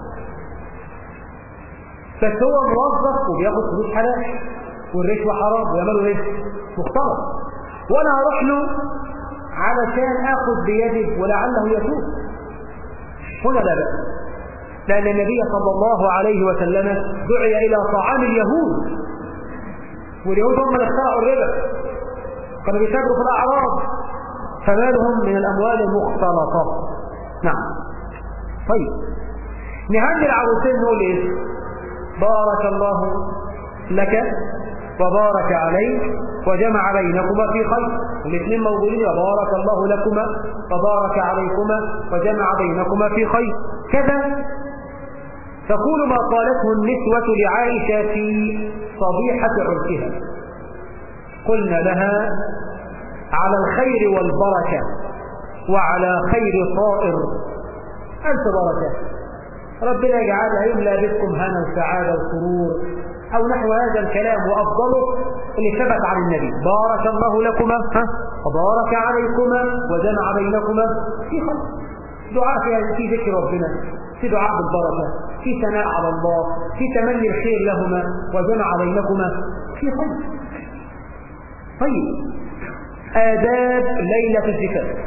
بس هو موظف وبياخد فلوس حلال والرشوه حرام ويعملوا ايه مختلط وانا هروح له علشان اخذ بيده ولعله يتوب هنا لا بأس لأن النبي صلى الله عليه وسلم دعي إلى طعام اليهود واليهود هم اللي اخترعوا الربا كانوا بيتاجروا في الأعراض فمالهم من الأموال المختلطة نعم طيب نهني العروسين نقول ايه بارك الله لك وبارك عليك وجمع بينكما في خير الاثنين موجودين وبارك الله لكما وبارك عليكما وجمع بينكما في خير كذا تقول ما قالته النسوة لعائشة في صبيحة عرسها قلنا لها على الخير والبركة وعلى خير طائر ألف بركة ربنا يجعلها يملى بكم هنا وسعادة وسرور أو نحو هذا الكلام وأفضله اللي ثبت عن النبي بارك الله لكما ها وبارك عليكما وجمع بينكما في خير دعاء في في ذكر ربنا في دعاء بالبركة في ثناء على الله في تمني الخير لهما وجمع بينكما في خير طيب آداب ليلة الزفاف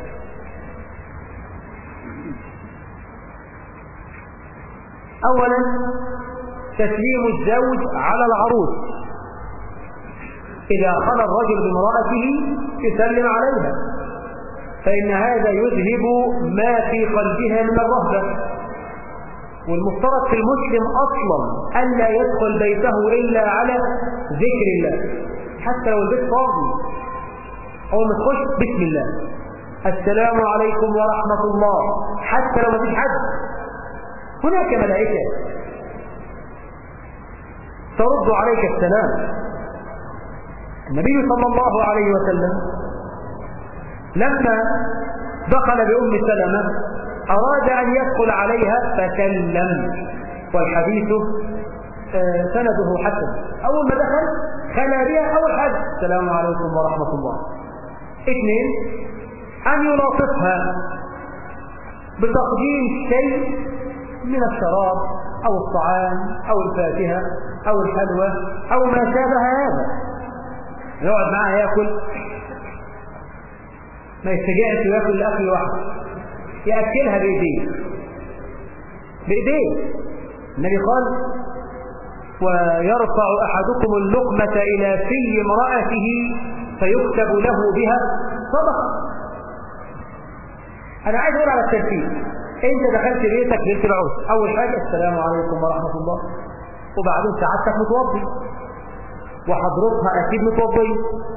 أولا تسليم الزوج على العروس إذا خلى الرجل بامرأته يسلم عليها فإن هذا يذهب ما في قلبها من الرهبة والمفترض في المسلم أصلا ألا يدخل بيته إلا على ذكر الله حتى لو البيت فاضي أول ما تخش بسم الله السلام عليكم ورحمة الله حتى لو ما فيش حد هناك ملائكة ترد عليك السلام النبي صلى الله عليه وسلم لما دخل بأم سلمة أراد أن يدخل عليها فسلم والحديث سنده حسن أول ما دخل خلى بها أول حاجة السلام عليكم ورحمة الله اثنين أن يلاطفها بتقديم شيء من الشراب أو الطعام أو الفاكهة أو الحلوى أو ما شابه هذا يقعد معها ياكل ما يستجعش وياكل الاكل لوحده ياكلها بايديه بايديه النبي قال ويرفع احدكم اللقمه الى في امراته فيكتب له بها صدقه انا عايز اقول على الترتيب انت دخلت بيتك ليله العرس اول حاجه السلام عليكم ورحمه الله وبعدين سعادتك متوضي وحضرتها اكيد متوضيه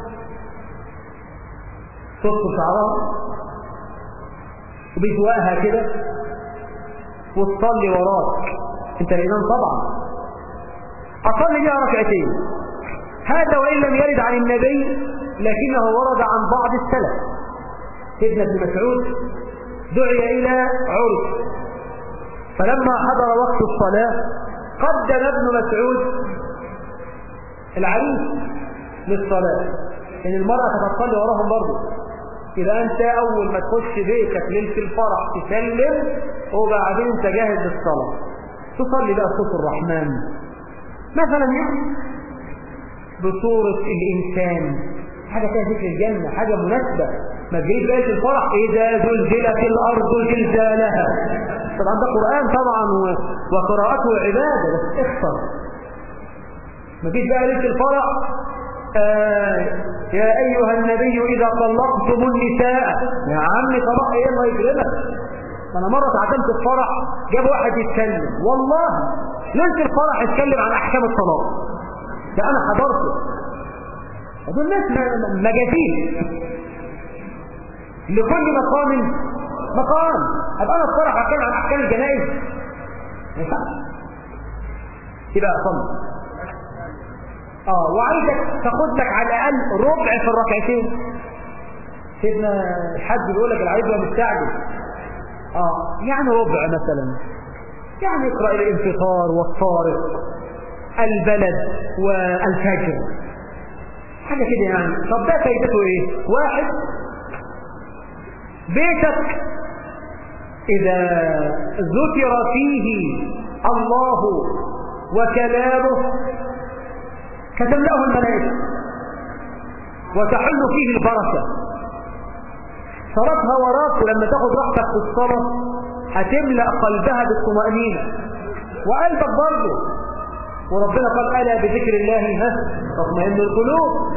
تقص شعرها وبجواها كده وتصلي وراك انت الامام طبعا اصلي بها ركعتين هذا وان لم يرد عن النبي لكنه ورد عن بعض السلف ابن ابن مسعود دعي الى عرس فلما حضر وقت الصلاه قدم ابن مسعود العريس للصلاه ان المرأة تتصلي وراهم برضه يبقى انت اول ما تخش بيتك ليله الفرح تسلم وبعدين تجهز للصلاه تصلي بقى صوت الرحمن مثلا يعني بصوره الانسان حاجه فيها ذكر الجنه حاجه مناسبه ما تجيش بقى الفرح اذا زلزلت الارض زلزالها طبعا ده قران طبعا وقراءته عباده بس اخسر ما تجيش بقى ليله الفرح آه يا أيها النبي إذا طلقتم النساء يا عم طلاق إيه الله يكرمك أنا مرة تعتمت الفرح جاب واحد يتكلم والله ليلة الفرح يتكلم عن أحكام الطلاق ده أنا حضرته دول ناس مجازين لكل مقام مقام أبقى أنا الفرح أتكلم عن أحكام الجنائز ما ينفعش يبقى أصلا اه وعايزك تاخد لك على الاقل ربع في الركعتين سيدنا الحاج بيقول لك العيب مستعجل اه يعني ربع مثلا يعني اقرا الانفطار والطارق البلد والفجر حاجه كده يعني طب ده فايدته ايه واحد بيتك اذا ذكر فيه الله وكلامه تتملأه الملائكة وتحل فيه البركة صلاتها وراك ولما تاخد راحتك في الصلاة هتملأ قلبها بالطمأنينة وقلبك برضه وربنا قال ألا بذكر الله ها تطمئن القلوب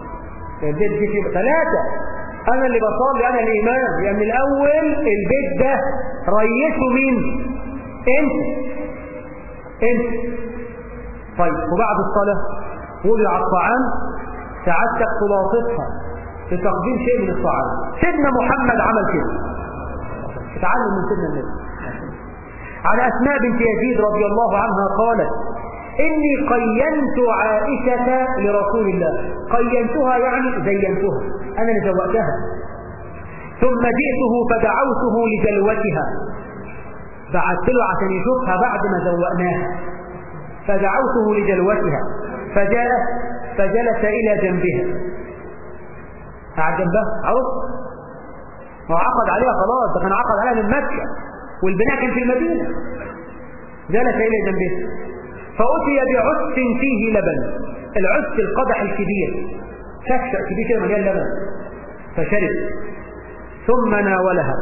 ثلاثة أنا اللي بصلي أنا الإمام يعني الأول البيت ده ريته مين؟ أنت أنت طيب وبعد الصلاة وضع الطعام سعادتك خلاصتها لتقديم شيء من الطعام سيدنا محمد عمل كده تعلم من سيدنا النبي على أسماء بنت يزيد رضي الله عنها قالت إني قينت عائشة لرسول الله قينتها يعني زينتها أنا اللي زوأتها ثم جئته فدعوته لجلوتها بعثت له عشان يشوفها بعد ما زوأناها فدعوته لجلوتها فجلس فجلس إلى جنبها قعد جنبها عرض هو عقد عليها خلاص ده كان عقد عليها من مكة والبناء كان في المدينة جلس إلى جنبها فأتي بعس فيه لبن العس القدح الكبير شكشع كبير كده مليان لبن فشرب ثم ناولها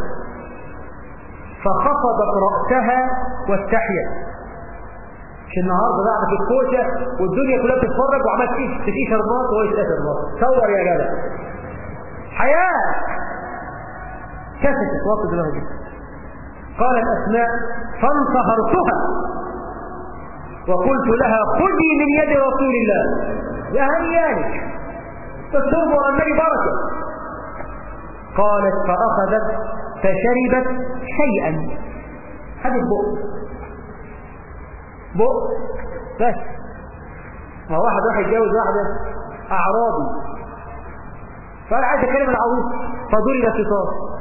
فخفضت رأسها واستحيت مش النهارده قاعده في الكوشه والدنيا كلها بتتفرج وعملت ايه تقيس شربات وهو يتقاس شربات صور يا جدع حياه كفتت وقت دماغها جدا قالت اسماء فانصهرتها وقلت لها خذي من يد رسول الله يا هيالك تشرب ورا النبي بركه قالت فاخذت فشربت شيئا هذه البؤ بق بس ما واحد راح يتجوز واحدة أعرابي فقال عايز أتكلم العويص فضرب خطاب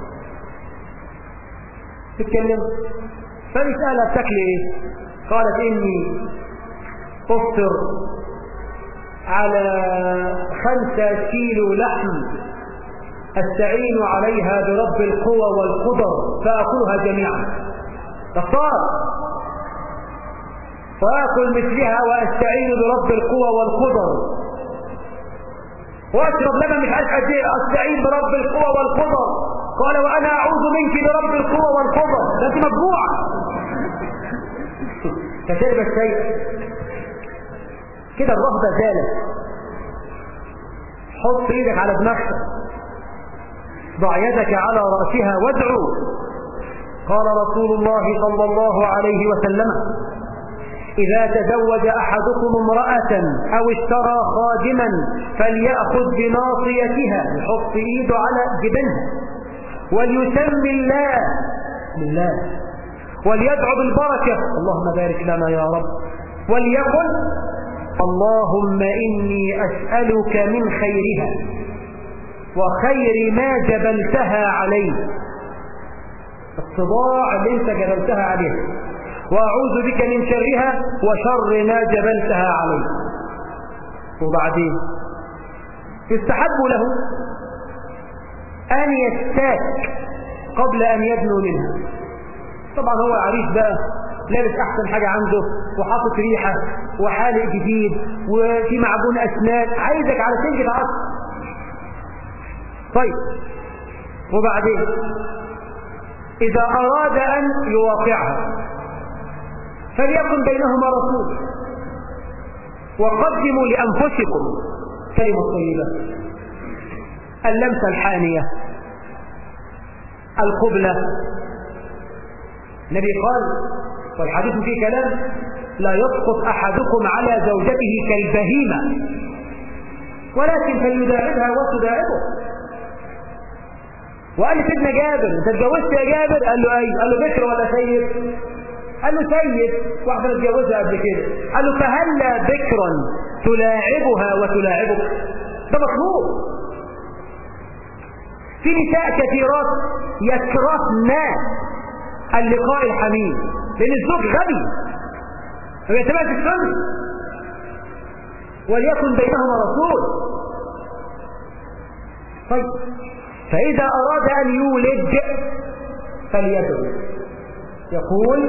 تتكلم فبيسألها بشكل إيه قالت إني أفطر على خمسة كيلو لحم أستعين عليها برب القوى والقدر فأكلها جميعا اختار وآكل مثلها وأستعين برب القوى والقدر وأشرب لبن مش عارف قد ايه أستعين برب القوى والقدر قال وأنا أعوذ منك برب القوى والقدر ده أنت مطبوعة فشرب الشيء كده الرهبة زالت حط ايدك على دماغك ضع يدك على رأسها وادعو قال رسول الله صلى الله عليه وسلم إذا تزوج أحدكم امرأة أو اشترى خادما فليأخذ بناصيتها يحط إيده على جبنها وليسمي الله لله وليدعو بالبركة اللهم بارك لنا يا رب وليقل اللهم إني أسألك من خيرها وخير ما جبلتها عليه الصداع اللي انت جبلتها عليه وأعوذ بك من شرها وشر ما جبلتها عليه وبعدين يستحب له أن يستاك قبل أن يدنو منها طبعا هو عريس بقى لابس أحسن حاجة عنده وحاطط ريحة وحالق جديد وفي معجون أسنان عايزك على سنجة عصر طيب وبعدين إذا أراد أن يواقعها فليكن بينهما رسول وقدموا لأنفسكم كلمة طيبة اللمسة الحانية القبلة النبي قال والحديث فيه كلام لا يسقط أحدكم على زوجته كالبهيمة ولكن فليداعبها وتداعبه وقال سيدنا جابر انت اتجوزت يا جابر قال له ايوه قال له بكر ولا سيد قال له سيد واحدة اتجوزها قبل كده قال له فهلا بكرا تلاعبها وتلاعبك ده مطلوب في نساء كثيرات يكرهن اللقاء الحميم لان الزوج غبي ما بيتبعش السنه وليكن بينهما رسول طيب فإذا أراد أن يولد فليدعو يقول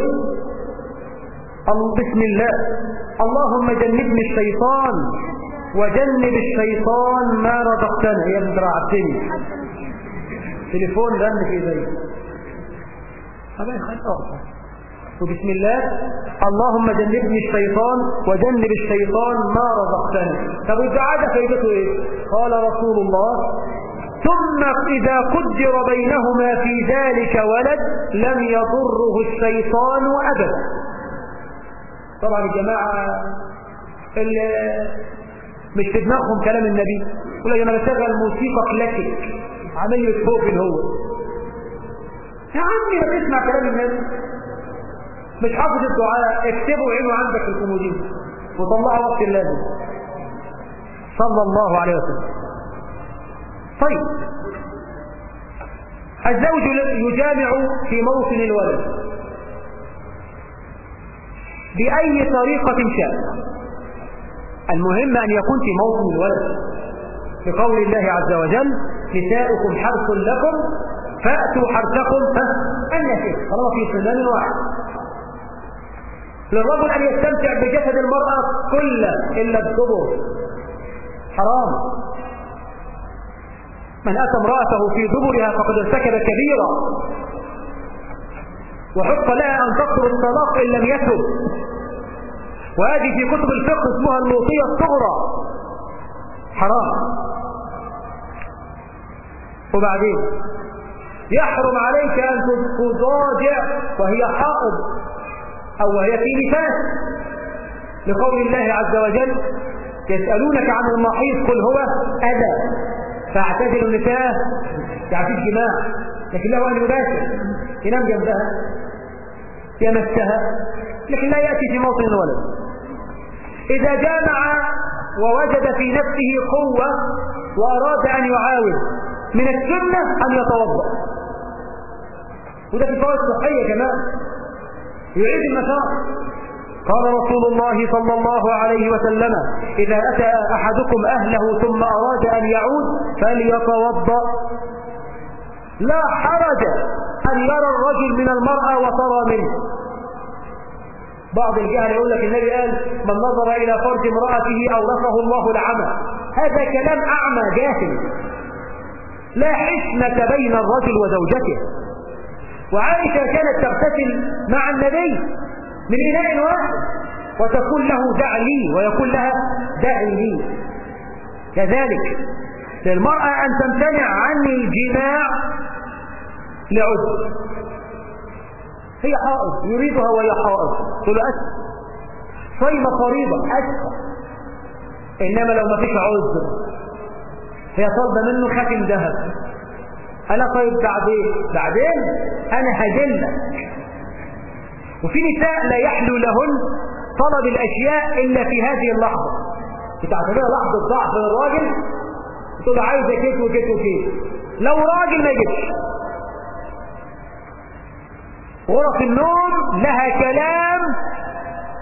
بسم الله اللهم جنبني الشيطان وجنب الشيطان ما رزقتنا يا ابن رعبتني تليفون رن في زي هذا يخلق وبسم الله اللهم جنبني الشيطان وجنب الشيطان ما رزقتنا طب الدعاء ده فايدته ايه قال رسول الله ثم إذا قدر بينهما في ذلك ولد لم يضره الشيطان أبدا طبعا الجماعة اللي مش في دماغهم كلام النبي يقول لك انا بشغل موسيقى كلاسيك عملية فوق هو يا عمي ما تسمع كلام النبي مش حافظ الدعاء اكتبه وعينه عندك في الكومودين وطلعه وقت اللازم صلى الله عليه وسلم طيب الزوج يجامع في موطن الولد بأي طريقة شاء المهم أن يكون في موطن الولد بقول الله عز وجل نساؤكم حرث لكم فأتوا حرثكم أن شئت طالما في سنان واحد للرجل أن يستمتع بجسد المرأة كله إلا الدبر حرام من أتى امرأته في دبرها فقد ارتكب كبيرا وحق لها أن تقتل الطلاق إن لم يتب وهذه في كتب الفقه اسمها الوصية الصغرى حرام وبعدين يحرم عليك أن تضاجع وهي حائض أو وهي في نفاس لقول الله عز وجل يسألونك عن المحيط قل هو أذى فاعتزلوا النساء يعني في الجماع لكن له أن يباشر ينام جنبها يمسها لكن لا يأتي في موطن الولد إذا جامع ووجد في نفسه قوة وأراد أن يعاود من السنة أن يتوضأ وده في فوائد صحية يا جماعة يعيد النشاط قال رسول الله صلى الله عليه وسلم إذا أتى أحدكم أهله ثم أراد أن يعود فليتوضأ لا حرج أن يرى الرجل من المرأة وترى منه بعض الجهل يقول لك النبي قال من نظر إلى فرج امرأته أورثه الله العمى هذا كلام أعمى جاهل لا حشمة بين الرجل وزوجته وعائشة كانت تغتسل مع النبي من إناء واحد وتقول له دع لي ويقول لها دع لي كذلك للمرأة أن تمتنع عن الجماع لعذر هي حائض يريدها وهي حائض تقول له أسف صيمة فريضة أسف إنما لو ما فيش عذر هي طالبة منه خاتم ذهب أنا طيب بعدين بعدين أنا هجلك وفي نساء لا يحلو لهن طلب الأشياء إلا في هذه اللحظة بتعتبرها لحظة ضعف للراجل تقول عايزة كيت وكيت وكيت لو راجل ما يجيبش غرف النوم لها كلام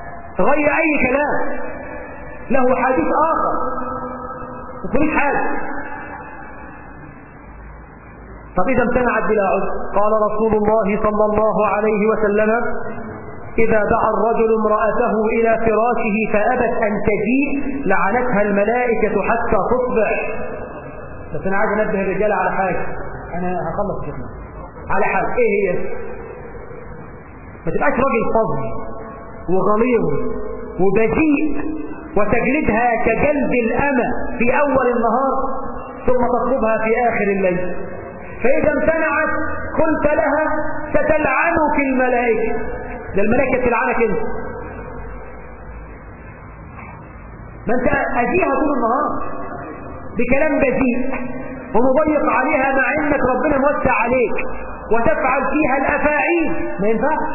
غير أي كلام له حديث آخر ما تقوليش حاجة طب إذا امتنعت بلا عذر قال رسول الله صلى الله عليه وسلم إذا دعا الرجل امرأته إلى فراشه فأبت أن تجيء لعنتها الملائكة حتى تصبح بس أنا عايز أنبه الرجال على حاجة أنا هخلص شيخنا على حاجة إيه هي؟ ما تبقاش راجل فظ وغليظ وبذيء وتجلدها كجلد الأمة في أول النهار ثم تطلبها في آخر الليل فإذا امتنعت قلت لها ستلعنك الملائكة ده الملائكة تلعنك انت ما انت أذيها طول النهار بكلام بذيء ومضيق عليها مع انك ربنا موسع عليك وتفعل فيها الافاعيل ما ينفعش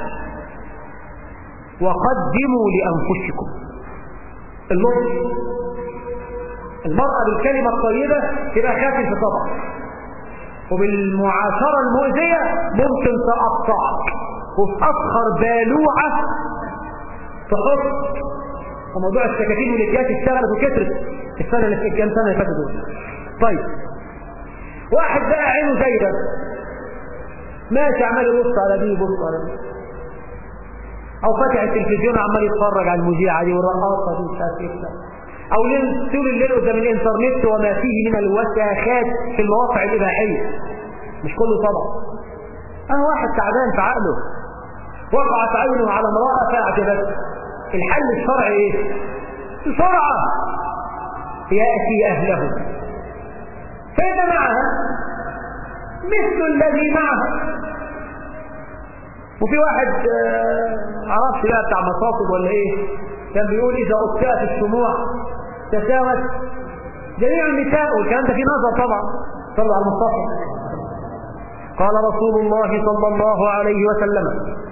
وقدموا لانفسكم اللطف المرأة بالكلمة الطيبة تبقى خافف طبعا وبالمعاشرة المؤذية ممكن تقطعك وفي أفخر بالوعة تحط وموضوع السكاكين والاكياس اشتغلت وكترت السنة اللي في كام سنة اللي فاتت دول طيب واحد بقى عينه زي ده ماشي عمال يبص على دي يبص على دي او فاتح التلفزيون عمال يتفرج على المذيعه دي والرقاصه دي مش عارف ايه او طول الليل قدام الانترنت وما فيه من الوساخات في المواقع الاباحيه مش كله طبعا انا واحد تعبان في عقله وقعت عينه على امراه فاعجبته الحل الشرعي ايه بسرعه ياتي اهله فإذا معها مثل الذي معها وفي واحد عرفت بقى بتاع مصاطب ولا ايه كان بيقول اذا اطفئت الشموع تساوت جميع النساء والكلام ده في نظر طبعا صلوا على المصطفى قال رسول الله صلى الله عليه وسلم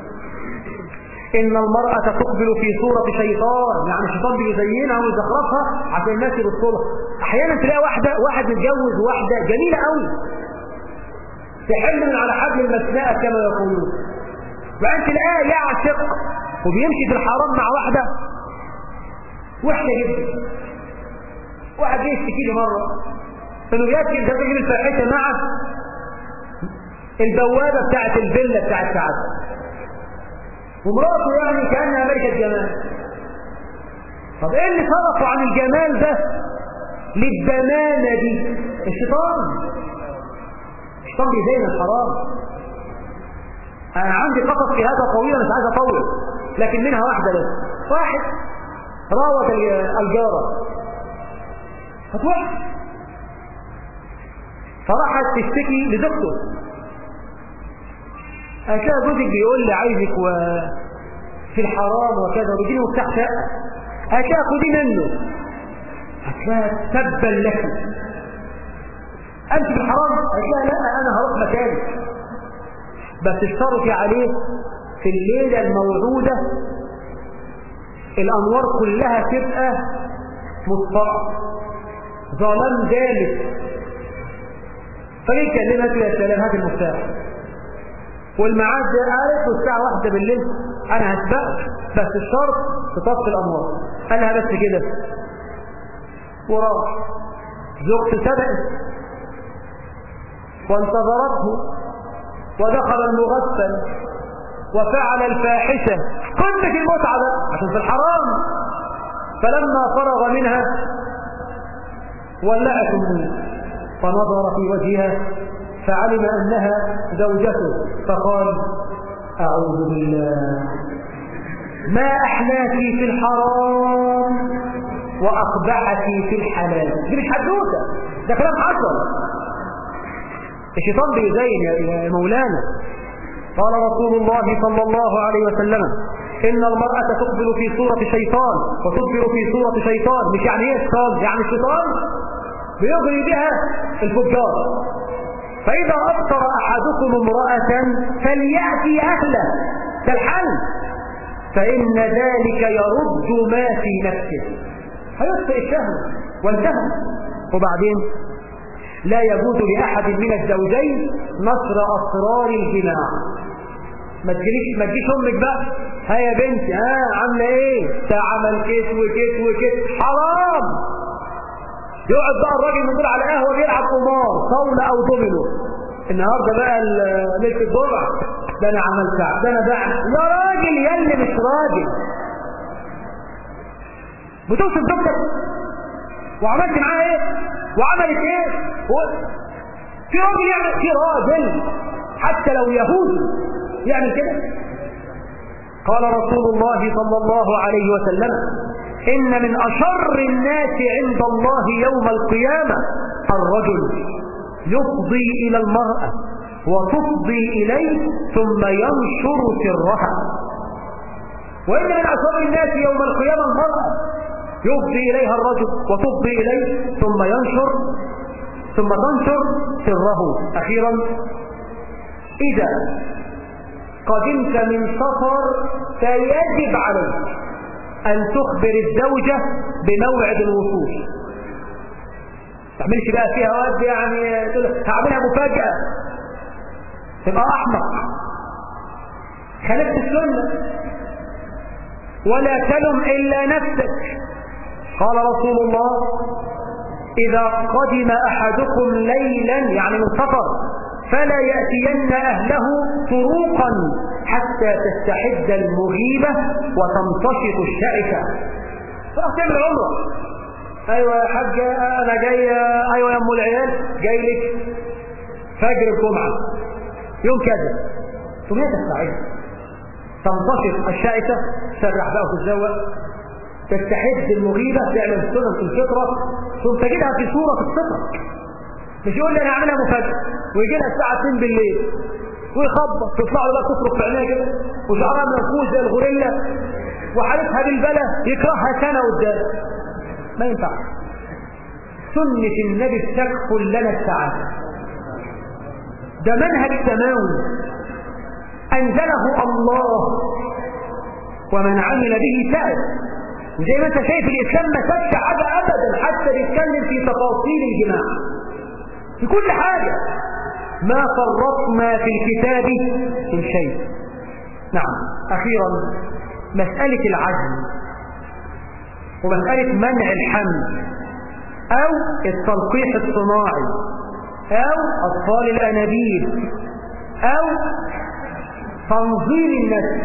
إن المرأة تقبل في صورة شيطان يعني الشيطان بيزينها ويزخرفها عشان الناس يبصوا لها أحيانا تلاقي واحدة واحد متجوز واحدة جميلة قوي تحل من على حبل المسناء كما يقولون وبعدين تلاقاه يعشق وبيمشي في الحرام مع واحدة وحشة جدا واحد جه يشتكي لي مرة انه بياكل ده بيجيب الفاحشة مع البوابة بتاعت الفيلا بتاعت سعادة ومراته يعني كأنها ملكة جمال طب ايه اللي صرفوا عن الجمال ده للزمانة دي الشيطان الشيطان بيزين الحرام انا عندي قصص في هذا طويلة مش عايز اطول لكن منها واحدة بس واحد راوت الجارة فتوحش فراحت تشتكي لدكتور هتلاقي جوزك بيقول لي عايزك و في الحرام وكذا وبيجيني مفتاح شقه هتلاقي خدي منه هتلاقي تبا لك انت في الحرام هتلاقي لا انا هروح مكانك بس اشترطي عليه في الليله الموعوده الانوار كلها تبقى مطفأة ظلام جامد فليه كلمت يا سلام هات المفتاح والميعاد ده عارف والساعة واحدة بالليل أنا هسبقك بس الشرط تطفي الأنوار قال لها بس كده وراح زوجته سبقت وانتظرته ودخل المغسل وفعل الفاحشة قمة المتعة ده عشان في الحرام فلما فرغ منها ولعت النور فنظر في وجهها فعلم أنها زوجته فقال أعوذ بالله ما أحلاك في الحرام وأقبحك في الحلال دي مش حدوثة ده كلام حصل الشيطان بيزين يا مولانا قال رسول الله صلى الله عليه وسلم إن المرأة تقبل في صورة شيطان وتدبر في صورة شيطان مش يعني ايه الشيطان يعني الشيطان بيغري بها الفجار فإذا أبصر أحدكم امرأة فليأتي أهله كالحل فإن ذلك يرد ما في نفسه هيطفئ الشهوة وانتهى وبعدين لا يجوز لأحد من الزوجين نشر أسرار الجماع ما تجيش ما تجيش امك بقى ها يا بنتي ها عامله ايه ده عمل كيت وكيت وكيت حرام يقعد بقى الراجل من دول على القهوه بيلعب قمار طاوله او دومينو النهارده بقى ليله الجمعه ده انا عملت ده انا بعمل يا راجل يا اللي مش راجل بتوصف زوجتك وعملت معاها ايه وعملت ايه و... في راجل يعمل في راجل حتى لو يهودي يعمل كده قال رسول الله صلى الله عليه وسلم إن من أشر الناس عند الله يوم القيامة الرجل يفضي إلى المرأة وتفضي إليه ثم ينشر سرها وإن من أشر الناس يوم القيامة المرأة يفضي إليها الرجل وتفضي إليه ثم ينشر ثم تنشر سره أخيرا إذا قدمت من سفر فيجب عليك أن تخبر الزوجة بموعد الوصول تعملش بقى فيها وقت يعني هعملها مفاجأة تبقى أحمق خالفت السنة ولا تلم إلا نفسك قال رسول الله إذا قدم أحدكم ليلا يعني من سفر فلا يأتين أهله طروقا حتى تستحد المغيبة وتمتشط الشائفة تروح تعمل عمره ايوه يا حاجة انا جاي ايوه يا ام العيال جاي لك فجر الجمعة يوم كذا ثم هي تستعد تمتشط الشائفة تسرح بقى وتتزوق تستحد المغيبة تعمل سنة الفطرة ثم تجدها في صورة الفطرة مش يقول لي انا اعملها مفاجأة ويجي لها الساعة 2 بالليل ويخبط تطلع له بقى تفرق في عينيها كده وشعرها منفوذ زي الغوريلا وحالتها بالبلة يكرهها سنة قدام ما ينفعش سنة النبي تكفل لنا السعادة ده منهج سماوي أنزله الله ومن عمل به سعد وزي ما انت شايف الإسلام ما سابش حاجة أبدا حتى بيتكلم في تفاصيل الجماع في كل حاجة ما فرطنا في الكتاب من شيء نعم أخيرا مسألة العزل ومسألة منع الحمل أو التلقيح الصناعي أو أطفال الأنابيب أو تنظيم النسل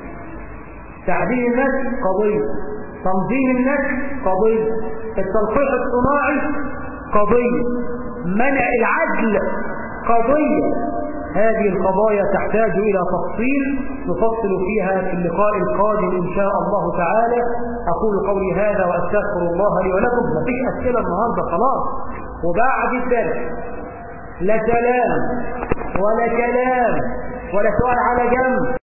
تعديل النسل قضية تنظيم النسل قضية التلقيح الصناعي قضية منع العدل قضية هذه القضايا تحتاج إلى تفصيل نفصل فيها في اللقاء القادم إن شاء الله تعالى أقول قولي هذا وأستغفر الله لي ولكم مفيش أسئلة النهاردة خلاص وبعد الدرس لا سلام ولا كلام ولا سؤال على جنب